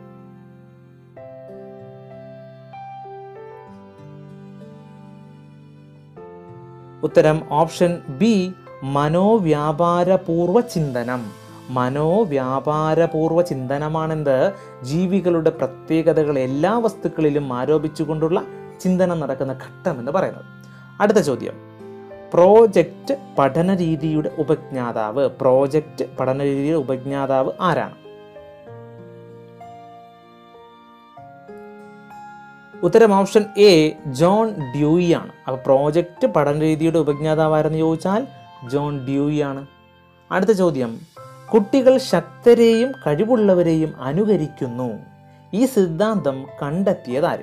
S1: ഉത്തരം ഓപ്ഷൻ ബി മനോവ്യാപാരപൂർവ ചിന്തനം മനോവ്യാപാരപൂർവ ചിന്തനമാണെന്ത് ജീവികളുടെ പ്രത്യേകതകൾ എല്ലാ വസ്തുക്കളിലും ആരോപിച്ചുകൊണ്ടുള്ള ചിന്തനം നടക്കുന്ന ഘട്ടം എന്ന് പറയുന്നത് അടുത്ത ചോദ്യം പ്രോജക്റ്റ് പഠന രീതിയുടെ ഉപജ്ഞാതാവ് പ്രോജക്റ്റ് പഠന രീതിയുടെ ഉപജ്ഞാതാവ് ആരാണ് ഉത്തരം ഓപ്ഷൻ എ ജോൺ ഡ്യൂയി ആണ് അപ്പോൾ പ്രോജക്റ്റ് പഠന രീതിയുടെ ഉപജ്ഞാതാവ് ആരെന്ന് ചോദിച്ചാൽ ജോൺ ഡ്യൂയി ആണ് അടുത്ത ചോദ്യം കുട്ടികൾ ശക്തരെയും കഴിവുള്ളവരെയും അനുകരിക്കുന്നു ഈ സിദ്ധാന്തം കണ്ടെത്തിയതാര്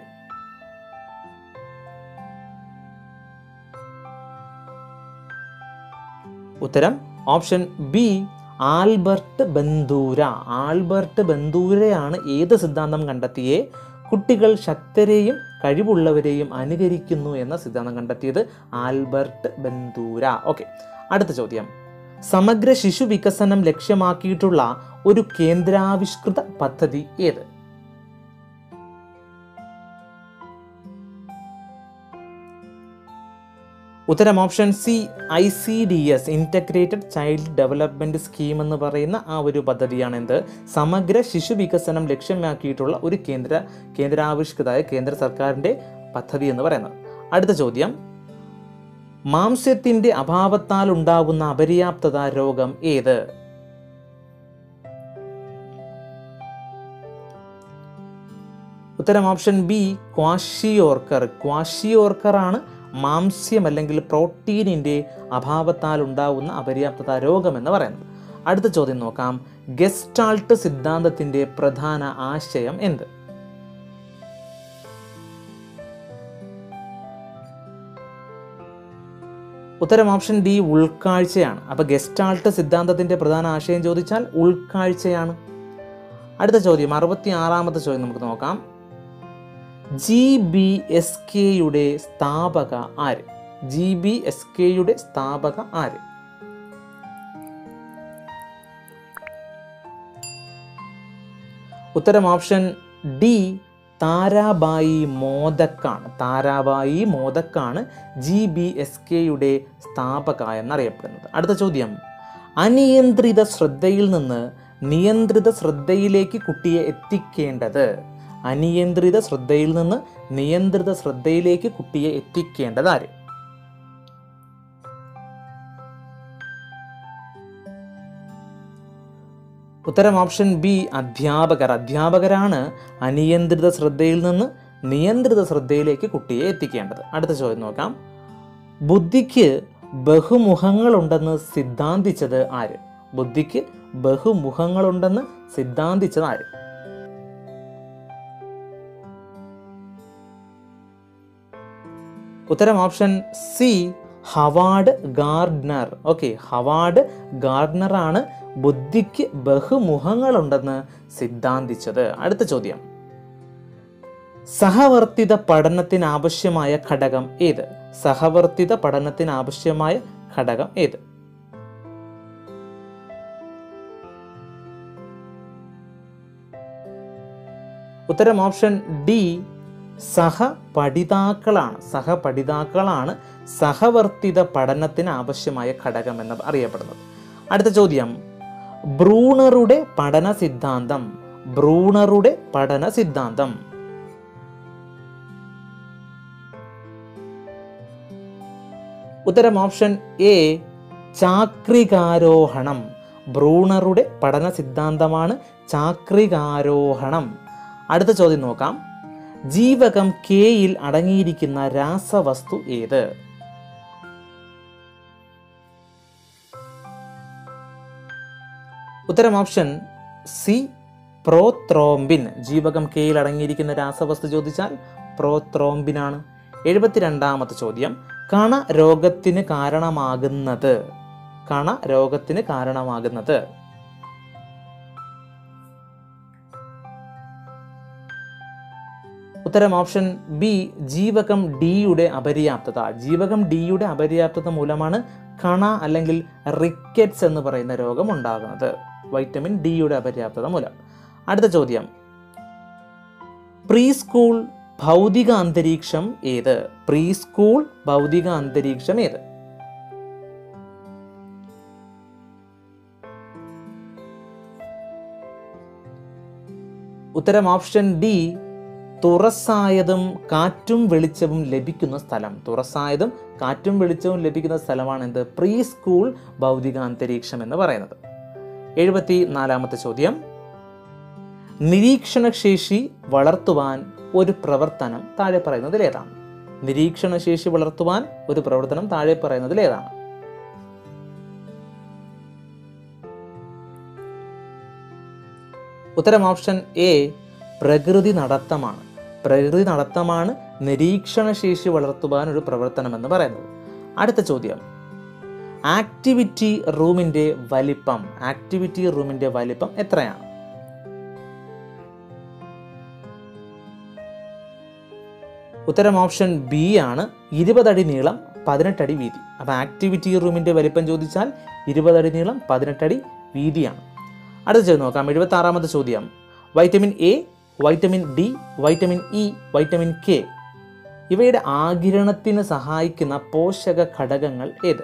S1: ഉത്തരം option B Albert Bandura Albert ബന്ദൂരയാണ് ഏത് സിദ്ധാന്തം കണ്ടെത്തിയേ കുട്ടികൾ ശക്തരെയും കഴിവുള്ളവരെയും അനുകരിക്കുന്നു എന്ന സിദ്ധാന്തം കണ്ടെത്തിയത് ആൽബർട്ട് ബന്ദൂര ഓക്കെ അടുത്ത ചോദ്യം സമഗ്ര ശിശു വികസനം ലക്ഷ്യമാക്കിയിട്ടുള്ള ഒരു കേന്ദ്രാവിഷ്കൃത പദ്ധതി ഏത് ഉത്തരം option C I C D S integrated child development scheme എന്ന് പറയുന്ന ആ ഒരു പദ്ധതിയാണ് എന്ത് സമഗ്ര ശിശു വികസനം ലക്ഷ്യമാക്കിയിട്ടുള്ള ഒരു കേന്ദ്ര കേന്ദ്രാവിഷ്കൃതമായ കേന്ദ്ര സർക്കാരിൻ്റെ പദ്ധതി എന്ന് പറയുന്നത് അടുത്ത ചോദ്യം മാംസ്യത്തിൻ്റെ അഭാവത്താൽ ഉണ്ടാകുന്ന അപര്യാപ്തത രോഗം ഏത് ഉത്തരം ഓപ്ഷൻ ബി ക്വാഷിയോർക്കർ ക്വാഷിയോർക്കർ ആണ് മാംസ്യം അല്ലെങ്കിൽ പ്രോട്ടീനിൻ്റെ അഭാവത്താൽ ഉണ്ടാകുന്ന അപര്യാപ്തത രോഗം എന്ന് പറയുന്നത് അടുത്ത ചോദ്യം നോക്കാം ഗെസ്റ്റാൾട്ട് സിദ്ധാന്തത്തിൻ്റെ പ്രധാന ആശയം എന്ത് ഉത്തരം ഓപ്ഷൻ ഡി ഉൾക്കാഴ്ചയാണ് അപ്പോൾ ഗെസ്റ്റാൾട്ട് സിദ്ധാന്തത്തിൻ്റെ പ്രധാന ആശയം ചോദിച്ചാൽ ഉൾക്കാഴ്ചയാണ് അടുത്ത ചോദ്യം അറുപത്തി ആറാമത്തെ ചോദ്യം നമുക്ക് നോക്കാം ജി ബി എസ് കെയുടെ സ്ഥാപക ആര് ജി ബി എസ് കെയുടെ സ്ഥാപക ആര് ഉത്തരം ഓപ്ഷൻ ഡി താരാബായി മോദക്കാണ് താരാബായി മോദക്കാണ് ജി ബി എസ് കെയുടെ സ്ഥാപക എന്നറിയപ്പെടുന്നത് അടുത്ത ചോദ്യം അനിയന്ത്രിത ശ്രദ്ധയിൽ നിന്ന് നിയന്ത്രിത ശ്രദ്ധയിലേക്ക് കുട്ടിയെ എത്തിക്കേണ്ടത് അനിയന്ത്രിത ശ്രദ്ധയിൽ നിന്ന് നിയന്ത്രിത ശ്രദ്ധയിലേക്ക് കുട്ടിയെ എത്തിക്കേണ്ടത് ആര് ഉത്തരം ഓപ്ഷൻ ബി അധ്യാപകർ അധ്യാപകരാണ് അനിയന്ത്രിത ശ്രദ്ധയിൽ നിന്ന് നിയന്ത്രിത ശ്രദ്ധയിലേക്ക് കുട്ടിയെ എത്തിക്കേണ്ടത് അടുത്ത ചോദ്യം നോക്കാം ബുദ്ധിക്ക് ബഹുമുഖങ്ങളുണ്ടെന്ന് സിദ്ധാന്തിച്ചത് ആര് ബുദ്ധിക്ക് ബഹുമുഖങ്ങളുണ്ടെന്ന് സിദ്ധാന്തിച്ചത് ആര് ഉത്തരം option C Howard Gardner okay Howard Gardner ആണ് ബുദ്ധിക്ക് ബഹുമുഖങ്ങളുണ്ടെന്ന് സിദ്ധാന്തിച്ചത് അടുത്ത ചോദ്യം സഹവർത്തിത പഠനത്തിന് ആവശ്യമായ ഘടകം ഏത് സഹവർത്തിത പഠനത്തിന് ആവശ്യമായ ഘടകം ഏത് ഉത്തരം ഓപ്ഷൻ ഡി സഹപഠിതാക്കളാണ് സഹപഠിതാക്കളാണ് സഹവർത്തിത പഠനത്തിന് ആവശ്യമായ ഘടകം എന്ന് അറിയപ്പെടുന്നത് അടുത്ത ചോദ്യം ബ്രൂണറുടെ പഠന സിദ്ധാന്തം ബ്രൂണറുടെ പഠന സിദ്ധാന്തം ഉത്തരം ഓപ്ഷൻ എ ചാക്രികാരോഹണം ബ്രൂണറുടെ പഠന സിദ്ധാന്തമാണ് ചാക്രികാരോഹണം അടുത്ത ചോദ്യം നോക്കാം ജീവകം കെയിൽ അടങ്ങിയിരിക്കുന്ന രാസവസ്തു ഏത് ഉത്തരം ഓപ്ഷൻ സി പ്രോത്രോംബിൻ ജീവകം കെയിൽ അടങ്ങിയിരിക്കുന്ന രാസവസ്തു ചോദിച്ചാൽ പ്രോത്രോംബിനാണ് എഴുപത്തിരണ്ടാമത്തെ ചോദ്യം കണ രോഗത്തിന് കാരണമാകുന്നത് കണ രോഗത്തിന് കാരണമാകുന്നത് ഉത്തരം ഓപ്ഷൻ ബി ജീവകം ഡിയുടെ അപര്യാപ്തത ജീവകം ഡിയുടെ അപര്യാപ്തത മൂലമാണ് കണ അല്ലെങ്കിൽ റിക്കറ്റ്സ് എന്ന് പറയുന്ന രോഗം ഉണ്ടാകുന്നത് വൈറ്റമിൻ ഡിയുടെ അപര്യാപ്തത മൂലം അടുത്ത ചോദ്യം പ്രീ സ്കൂൾ ഭൗതിക അന്തരീക്ഷം ഏത് പ്രീ സ്കൂൾ ഭൗതിക അന്തരീക്ഷം ഏത് ഉത്തരം ഓപ്ഷൻ ഡി തുറസായതും കാറ്റും വെളിച്ചവും ലഭിക്കുന്ന സ്ഥലം തുറസായതും കാറ്റും വെളിച്ചവും ലഭിക്കുന്ന സ്ഥലമാണ് എന്ത് പ്രീ സ്കൂൾ ഭൗതിക അന്തരീക്ഷം എന്ന് പറയുന്നത് എഴുപത്തി നാലാമത്തെ ചോദ്യം നിരീക്ഷണശേഷി വളർത്തുവാൻ ഒരു പ്രവർത്തനം താഴെ പറയുന്നതിൽ ഏതാണ് നിരീക്ഷണശേഷി വളർത്തുവാൻ ഒരു പ്രവർത്തനം താഴെ പറയുന്നതിൽ ഏതാണ് ഉത്തരം ഓപ്ഷൻ എ പ്രകൃതി നടത്തമാണ് പ്രകൃതി നടത്തമാണ് നിരീക്ഷണശേഷി വളർത്തുവാൻ ഒരു പ്രവർത്തനം എന്ന് പറയുന്നത് അടുത്ത ചോദ്യം ആക്ടിവിറ്റി റൂമിന്റെ വലിപ്പം ആക്ടിവിറ്റി റൂമിന്റെ വലിപ്പം എത്രയാണ് ഉത്തരം ഓപ്ഷൻ ബി ആണ് ഇരുപതടി നീളം പതിനെട്ടടി വീതി അപ്പോൾ ആക്ടിവിറ്റി റൂമിന്റെ വലിപ്പം ചോദിച്ചാൽ ഇരുപതടി നീളം പതിനെട്ടടി വീതിയാണ് അടുത്ത ചോദ്യം നോക്കാം എഴുപത്തി ആറാമത്തെ ചോദ്യം vitamin A vitamin D vitamin E vitamin K ഇവയുടെ ആകിരണത്തിന് സഹായിക്കുന്ന പോഷക ഘടകങ്ങൾ ഏത്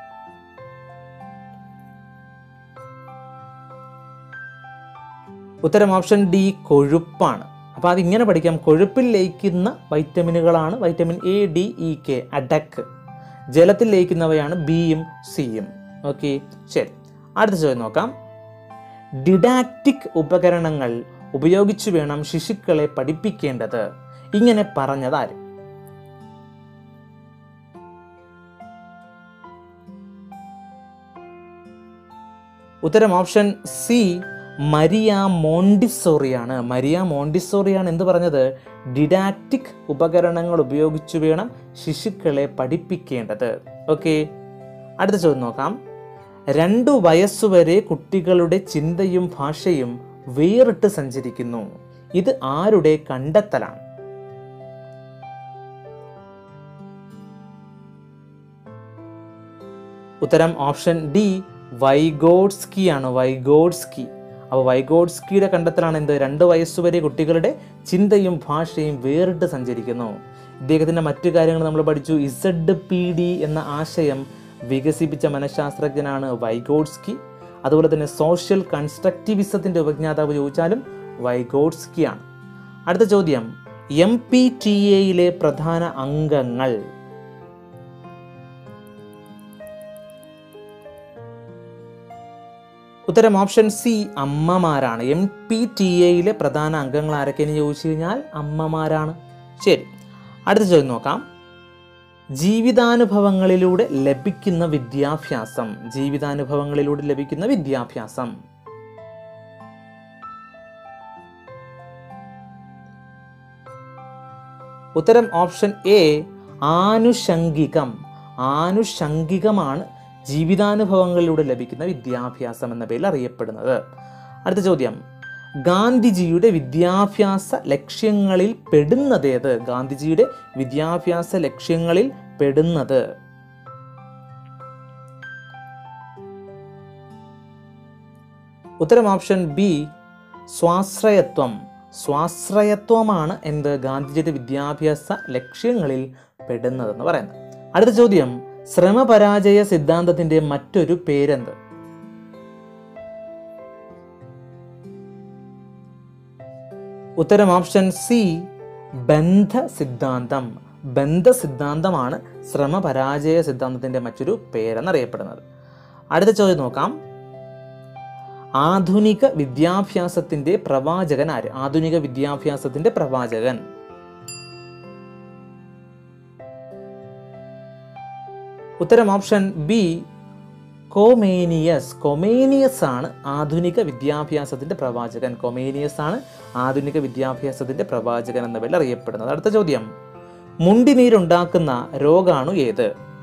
S1: ഉത്തരം ഓപ്ഷൻ ഡി കൊഴുപ്പാണ് അപ്പോൾ അതിങ്ങനെ പഠിക്കാം കൊഴുപ്പിൽ ലയിക്കുന്ന വൈറ്റമിനുകളാണ് vitamin A D E K അഡക്ക് ജലത്തിൽ ലയിക്കുന്നവയാണ് ബിയും സിയും ഓക്കെ ശരി അടുത്ത ചോദ്യം നോക്കാം ഡിഡാക്റ്റിക് ഉപകരണങ്ങൾ ഉപയോഗിച്ചു വേണം ശിശുക്കളെ പഠിപ്പിക്കേണ്ടത് ഇങ്ങനെ പറഞ്ഞതാര് ഉത്തരം ഓപ്ഷൻ സി മരിയ മോണ്ടിസോറിയാണ് മരിയ മോണ്ടിസോറിയാണ് എന്ത് പറഞ്ഞത് ഡിഡാക്റ്റിക് ഉപകരണങ്ങൾ ഉപയോഗിച്ചു വേണം ശിശുക്കളെ പഠിപ്പിക്കേണ്ടത് ഓക്കെ അടുത്ത ചോദ്യം നോക്കാം രണ്ടു വയസ്സുവരെ കുട്ടികളുടെ ചിന്തയും ഭാഷയും വേറിട്ട് സഞ്ചരിക്കുന്നു ഇത് ആരുടെ കണ്ടെത്തലാണ് ഉത്തരം ഓപ്ഷൻ ഡി വൈഗോഡ്സ്കി ആണ് വൈഗോഡ്സ്കി അപ്പോൾ വൈഗോഡ്സ്കിയുടെ കണ്ടെത്തലാണ് എന്ത് രണ്ട് വയസ്സുവരെ കുട്ടികളുടെ ചിന്തയും ഭാഷയും വേറിട്ട് സഞ്ചരിക്കുന്നു ഇദ്ദേഹത്തിൻ്റെ മറ്റു കാര്യങ്ങൾ നമ്മൾ പഠിച്ചു ഇസഡ് പി ഡി എന്ന ആശയം വികസിപ്പിച്ച മനഃശാസ്ത്രജ്ഞനാണ് വൈഗോഡ്സ്കി അതുപോലെ തന്നെ സോഷ്യൽ കൺസ്ട്രക്റ്റിവിസത്തിൻ്റെ ഉപജ്ഞാതാവ് ചോദിച്ചാലും വൈഗോഡ്സ്കിയാണ് അടുത്ത ചോദ്യം എം പി ടി എയിലെ പ്രധാന അംഗങ്ങൾ ഉത്തരം ഓപ്ഷൻ സി അമ്മമാരാണ് എം പി ടി എയിലെ പ്രധാന അംഗങ്ങൾ ആരൊക്കെയെന്ന് ചോദിച്ചു കഴിഞ്ഞാൽ അമ്മമാരാണ് ശരി അടുത്ത ചോദ്യം നോക്കാം ജീവിതാനുഭവങ്ങളിലൂടെ ലഭിക്കുന്ന വിദ്യാഭ്യാസം ജീവിതാനുഭവങ്ങളിലൂടെ ലഭിക്കുന്ന വിദ്യാഭ്യാസം ഉത്തരം ഓപ്ഷൻ എ ആനുഷംഗികം ആനുഷംഗികമാണ് ജീവിതാനുഭവങ്ങളിലൂടെ ലഭിക്കുന്ന വിദ്യാഭ്യാസം എന്ന പേരിൽ അറിയപ്പെടുന്നത് അടുത്ത ചോദ്യം ഗാന്ധിജിയുടെ വിദ്യാഭ്യാസ ലക്ഷ്യങ്ങളിൽ പെടുന്നതേത് ഗാന്ധിജിയുടെ വിദ്യാഭ്യാസ ലക്ഷ്യങ്ങളിൽ പെടുന്നത് ഉത്തരം ഓപ്ഷൻ ബി സ്വാശ്രയത്വം സ്വാശ്രയത്വമാണ് എന്ത് ഗാന്ധിജിയുടെ വിദ്യാഭ്യാസ ലക്ഷ്യങ്ങളിൽ പെടുന്നതെന്ന് പറയുന്നത് അടുത്ത ചോദ്യം ശ്രമപരാജയ സിദ്ധാന്തത്തിന്റെ മറ്റൊരു പേരെന്ത് ഉത്തരം ഓപ്ഷൻ സി ബന്ധ സിദ്ധാന്തം ബന്ധ സിദ്ധാന്തമാണ് ശ്രമപരാജയ സിദ്ധാന്തത്തിന്റെ മറ്റൊരു പേരെന്നറിയപ്പെടുന്നത് അടുത്ത ചോദ്യം നോക്കാം ആധുനിക വിദ്യാഭ്യാസത്തിന്റെ പ്രവാചകൻ ആര് ആധുനിക വിദ്യാഭ്യാസത്തിന്റെ പ്രവാചകൻ ഉത്തരം ഓപ്ഷൻ ബി കൊമേനിയസ് കൊമേനിയസ് ആണ് ആധുനിക വിദ്യാഭ്യാസത്തിന്റെ പ്രവാചകൻ കൊമേനിയസ് ആണ് ആധുനിക വിദ്യാഭ്യാസത്തിന്റെ പ്രവാചകൻ എന്ന പേരിൽ അറിയപ്പെടുന്നത് അടുത്ത ചോദ്യം മുണ്ടിനീരുണ്ടാക്കുന്ന രോഗാണു ഏത്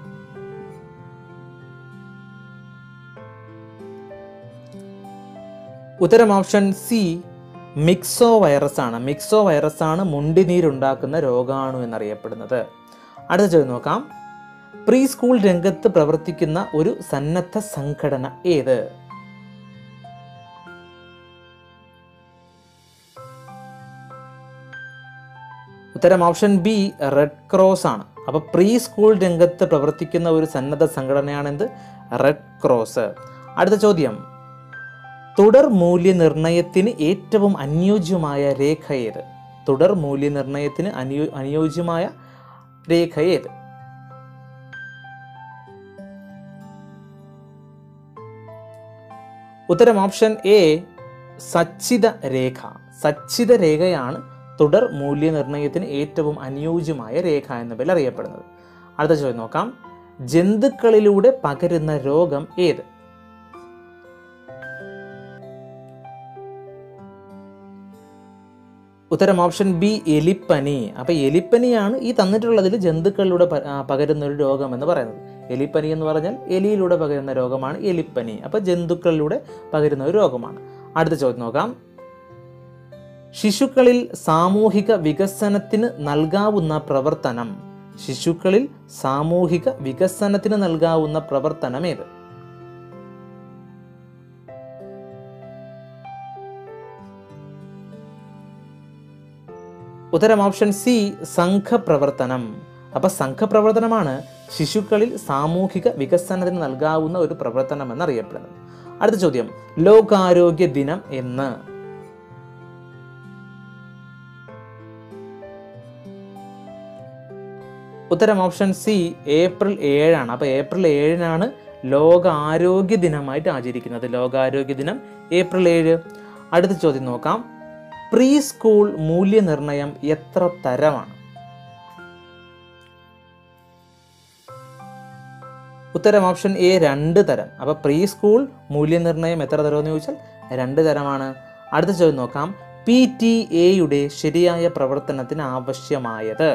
S1: ഉത്തരം ഓപ്ഷൻ സി മിക്സോ വൈറസ് ആണ് മിക്സോ വൈറസ് ആണ് മുണ്ടിനീരുണ്ടാക്കുന്ന രോഗാണു എന്നറിയപ്പെടുന്നത് അടുത്ത ചോദ്യം നോക്കാം പ്രീ സ്കൂൾ രംഗത്ത് പ്രവർത്തിക്കുന്ന ഒരു സന്നദ്ധ സംഘടന ഏത് ഉത്തരം ഓപ്ഷൻ ബി റെഡ് ക്രോസ് ആണ് അപ്പൊ പ്രീ സ്കൂൾ രംഗത്ത് പ്രവർത്തിക്കുന്ന ഒരു സന്നദ്ധ സംഘടനയാണെന്ത് റെഡ് ക്രോസ് അടുത്ത ചോദ്യം തുടർ മൂല്യനിർണ്ണയത്തിന് ഏറ്റവും അനുയോജ്യമായ രേഖ ഏത് തുടർ മൂല്യനിർണ്ണയത്തിന് അനുയോ അനുയോജ്യമായ രേഖ ഏത് ഉത്തരം ഓപ്ഷൻ എ സച്ചിത രേഖ സച്ചിത രേഖയാണ് തുടർ മൂല്യനിർണ്ണയത്തിന് ഏറ്റവും അനുയോജ്യമായ രേഖ എന്ന പേരിൽ അറിയപ്പെടുന്നത് അടുത്ത ചോദ്യം നോക്കാം ജന്തുക്കളിലൂടെ പകരുന്ന രോഗം ഏത് ഉത്തരം ഓപ്ഷൻ ബി എലിപ്പനി അപ്പൊ എലിപ്പനിയാണ് ഈ തന്നിട്ടുള്ളതിൽ ജന്തുക്കളിലൂടെ പ- ആ, പകരുന്ന ഒരു രോഗം എന്ന് പറയുന്നത് എലിപ്പനി എന്ന് പറഞ്ഞാൽ എലിയിലൂടെ പകരുന്ന രോഗമാണ് എലിപ്പനി അപ്പൊ ജന്തുക്കളിലൂടെ പകരുന്ന ഒരു രോഗമാണ് അടുത്ത ചോദ്യം നോക്കാം ശിശുക്കളിൽ സാമൂഹിക വികസനത്തിന് നൽകാവുന്ന പ്രവർത്തനം ശിശുക്കളിൽ സാമൂഹിക വികസനത്തിന് നൽകാവുന്ന പ്രവർത്തനം ഏത് ഉത്തരം ഓപ്ഷൻ സി സംഘപ്രവർത്തനം അപ്പൊ സംഘപ്രവർത്തനമാണ് ശിശുക്കളിൽ സാമൂഹിക വികസനത്തിന് നൽകാവുന്ന ഒരു പ്രവർത്തനം എന്നറിയപ്പെടുന്നത് അടുത്ത ചോദ്യം ലോകാരോഗ്യ ദിനം എന്ന് ഉത്തരം ഓപ്ഷൻ സി ഏപ്രിൽ ഏഴാണ് അപ്പോൾ ഏപ്രിൽ ഏഴിനാണ് ലോക ആരോഗ്യ ദിനമായിട്ട് ആചരിക്കുന്നത് ലോകാരോഗ്യ ദിനം ഏപ്രിൽ ഏഴ് അടുത്ത ചോദ്യം നോക്കാം പ്രീ സ്കൂൾ മൂല്യനിർണ്ണയം എത്ര തരമാണ് ഉത്തരം ഓപ്ഷൻ എ രണ്ട് തരം അപ്പോൾ പ്രീ സ്കൂൾ മൂല്യനിർണ്ണയം എത്ര തരം എന്ന് ചോദിച്ചാൽ രണ്ട് തരമാണ് അടുത്ത ചോദ്യം നോക്കാം പി ടി എയുടെ ശരിയായ പ്രവർത്തനത്തിന് ആവശ്യമായത്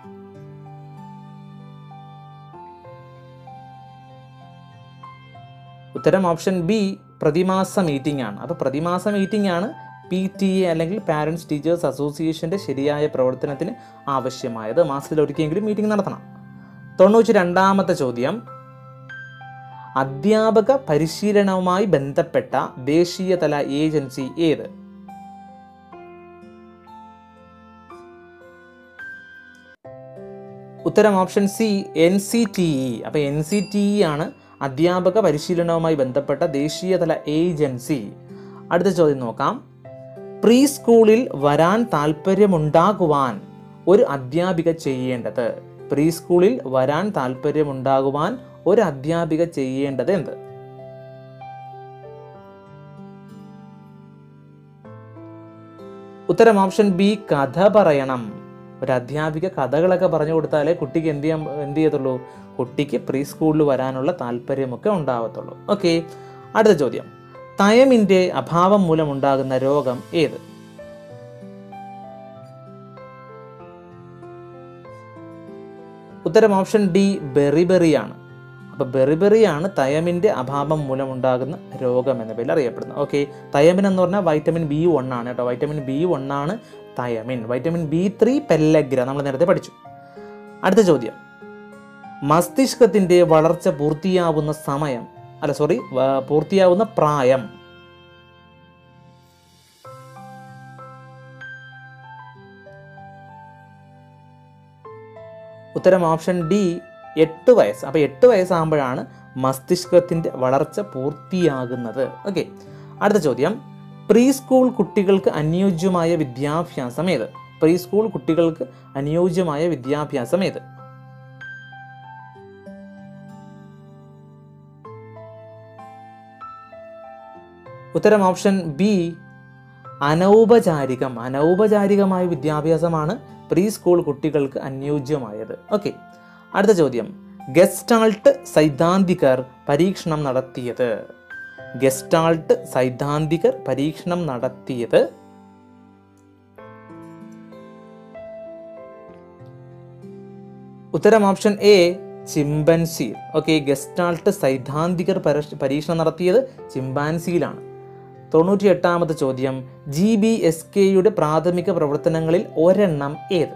S1: ഉത്തരം ഓപ്ഷൻ ബി പ്രതിമാസ മീറ്റിംഗ് ആണ് അപ്പോൾ പ്രതിമാസ മീറ്റിംഗ് ആണ് പി ടി എ അല്ലെങ്കിൽ പാരൻസ് ടീച്ചേഴ്സ് അസോസിയേഷൻ്റെ ശരിയായ പ്രവർത്തനത്തിന് ആവശ്യമായത് മാസത്തിൽ ഒരിക്കലെങ്കിലും മീറ്റിംഗ് നടത്തണം തൊണ്ണൂറ്റി രണ്ടാമത്തെ ചോദ്യം അധ്യാപക പരിശീലനവുമായി ബന്ധപ്പെട്ട ദേശീയതല ഏജൻസി ഏത് ഉത്തരം option C N C T E അപ്പോൾ എൻ സി ടി ഇ ആണ് അധ്യാപക പരിശീലനവുമായി ബന്ധപ്പെട്ട ദേശീയതല ഏജൻസി അടുത്ത ചോദ്യം നോക്കാം പ്രീ സ്കൂളിൽ വരാൻ താല്പര്യമുണ്ടാകുവാൻ ഒരു അധ്യാപിക ചെയ്യേണ്ടത് പ്രീ സ്കൂളിൽ വരാൻ താല്പര്യമുണ്ടാകുവാൻ ഒരു അധ്യാപിക ചെയ്യേണ്ടത് എന്ത് ഉത്തരം ഓപ്ഷൻ ബി കഥ പറയണം ഒരു അധ്യാപിക കഥകളൊക്കെ പറഞ്ഞു കൊടുത്താലേ കുട്ടിക്ക് എന്ത് ചെയ്യാൻ എന്ത് ചെയ്യത്തുള്ളൂ കുട്ടിക്ക് പ്രീ സ്കൂളിൽ വരാനുള്ള താല്പര്യമൊക്കെ ഉണ്ടാവത്തുള്ളൂ ഓക്കെ അടുത്ത ചോദ്യം തയമിൻ്റെ അഭാവം മൂലമുണ്ടാകുന്ന രോഗം ഏത് ഉത്തരം ഓപ്ഷൻ ഡി ബെറിബെറിയാണ് അപ്പോൾ ബെറിബെറിയാണ് തയമിൻ്റെ അഭാവം മൂലമുണ്ടാകുന്ന രോഗം എന്ന പേരിൽ അറിയപ്പെടുന്നത് ഓക്കെ തയമിൻ എന്ന് പറഞ്ഞാൽ വൈറ്റമിൻ ബി വൺ ആണ് കേട്ടോ വൈറ്റമിൻ ബി വൺ ആണ് thiamine vitamin B three pellagra നമ്മൾ നേരത്തെ പഠിച്ചു അടുത്ത ചോദ്യം മസ്തിഷ്കത്തിൻ്റെ വളർച്ച പൂർത്തിയാവുന്ന സമയം അല്ല സോറി പൂർത്തിയാവുന്ന പ്രായം ഉത്തരം ഓപ്ഷൻ ഡി എട്ട് വയസ്സ് അപ്പോൾ എട്ട് വയസ്സാകുമ്പോഴാണ് മസ്തിഷ്കത്തിൻ്റെ വളർച്ച പൂർത്തിയാകുന്നത് ഓക്കെ അടുത്ത ചോദ്യം പ്രീ സ്കൂൾ കുട്ടികൾക്ക് അനുയോജ്യമായ വിദ്യാഭ്യാസം ഏത് പ്രീ സ്കൂൾ കുട്ടികൾക്ക് അനുയോജ്യമായ വിദ്യാഭ്യാസം ഏത് ഉത്തരം ഓപ്ഷൻ ബി അനൗപചാരികം അനൗപചാരികമായ വിദ്യാഭ്യാസമാണ് പ്രീ സ്കൂൾ കുട്ടികൾക്ക് അനുയോജ്യമായത് ഓക്കെ അടുത്ത ചോദ്യം ഗസ്റ്റാൾട്ട് സൈദ്ധാന്തികർ പരീക്ഷണം നടത്തിയത് ഗസ്റ്റാൾട്ട് സൈദ്ധാന്തികർ പരീക്ഷണം നടത്തിയത് ഉത്തരം option A chimpanzee okay gestalt സൈദ്ധാന്തികർ പരീക്ഷ- പരീക്ഷണം നടത്തിയത് ചിമ്പാൻസിയിലാണ് തൊണ്ണൂറ്റി എട്ടാമത്തെ ചോദ്യം ജി ബി എസ് കെയുടെ പ്രാഥമിക പ്രവർത്തനങ്ങളിൽ ഒരെണ്ണം ഏത്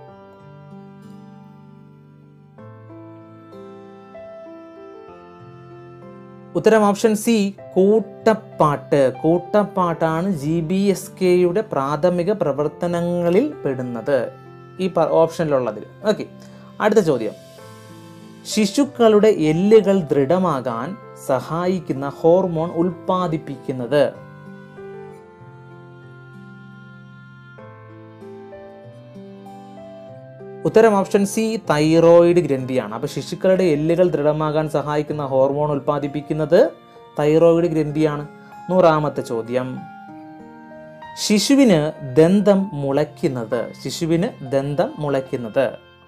S1: ഉത്തരം ഓപ്ഷൻ സി കൂട്ടപ്പാട്ട് കൂട്ടപ്പാട്ടാണ് ജി ബി എസ് കെയുടെ പ്രാഥമിക പ്രവർത്തനങ്ങളിൽ പെടുന്നത് ഈ പ- ഓപ്ഷനിലുള്ളതിൽ ഓക്കെ അടുത്ത ചോദ്യം ശിശുക്കളുടെ എല്ലുകൾ ദൃഢമാകാൻ സഹായിക്കുന്ന ഹോർമോൺ ഉൽപ്പാദിപ്പിക്കുന്നത് ഉത്തരം ഓപ്ഷൻ സി തൈറോയിഡ് ഗ്രന്ഥിയാണ് അപ്പോൾ ശിശുക്കളുടെ എല്ലുകൾ ദൃഢമാകാൻ സഹായിക്കുന്ന ഹോർമോൺ ഉൽപ്പാദിപ്പിക്കുന്നത് തൈറോയിഡ് ഗ്രന്ഥിയാണ് നൂറാമത്തെ ചോദ്യം ശിശുവിന് ദന്തം മുളയ്ക്കുന്നത് ശിശുവിന് ദന്തം മുളയ്ക്കുന്നത്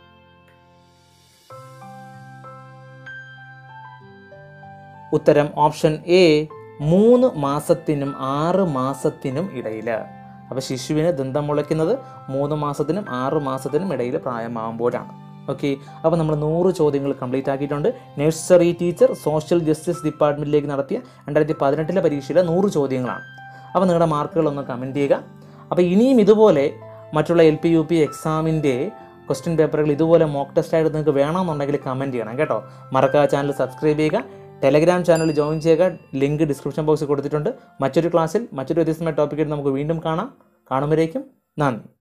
S1: ഉത്തരം ഓപ്ഷൻ എ മൂന്ന് മാസത്തിനും ആറ് മാസത്തിനും ഇടയിൽ അപ്പോൾ ശിശുവിന് ദന്തം മുളയ്ക്കുന്നത് മൂന്ന് മാസത്തിനും ആറ് മാസത്തിനും ഇടയിൽ പ്രായമാകുമ്പോഴാണ് ഓക്കെ അപ്പോൾ നമ്മൾ നൂറ് ചോദ്യങ്ങൾ കംപ്ലീറ്റ് ആക്കിയിട്ടുണ്ട് നഴ്സറി ടീച്ചർ സോഷ്യൽ ജസ്റ്റിസ് ഡിപ്പാർട്ട്മെൻറ്റിലേക്ക് നടത്തിയ രണ്ടായിരത്തി പതിനെട്ടിലെ പരീക്ഷയിലെ നൂറ് ചോദ്യങ്ങളാണ് അപ്പോൾ നിങ്ങളുടെ മാർക്കുകളൊന്ന് കമൻറ്റ് ചെയ്യുക അപ്പോൾ ഇനിയും ഇതുപോലെ മറ്റുള്ള എൽ പി യു പി എക്സാമിൻ്റെ ക്വസ്റ്റ്യൻ പേപ്പറുകൾ ഇതുപോലെ മോക്ക് ടെസ്റ്റ് ആയിട്ട് നിങ്ങൾക്ക് വേണമെന്നുണ്ടെങ്കിൽ കമൻറ്റ് ചെയ്യണം കേട്ടോ മറക്കാതെ ചാനൽ സബ്സ്ക്രൈബ് ചെയ്യുക ടെലഗ്രാം ചാനൽ ജോയിൻ ചെയ്യുക ലിങ്ക് ഡിസ്ക്രിപ്ഷൻ ബോക്സിൽ കൊടുത്തിട്ടുണ്ട് മറ്റൊരു ക്ലാസ്സിൽ മറ്റൊരു വ്യത്യസ്തമായ ടോപ്പിക്കായിട്ട് നമുക്ക് വീണ്ടും കാണാം കാണുമ്പോഴേക്കും നന്ദി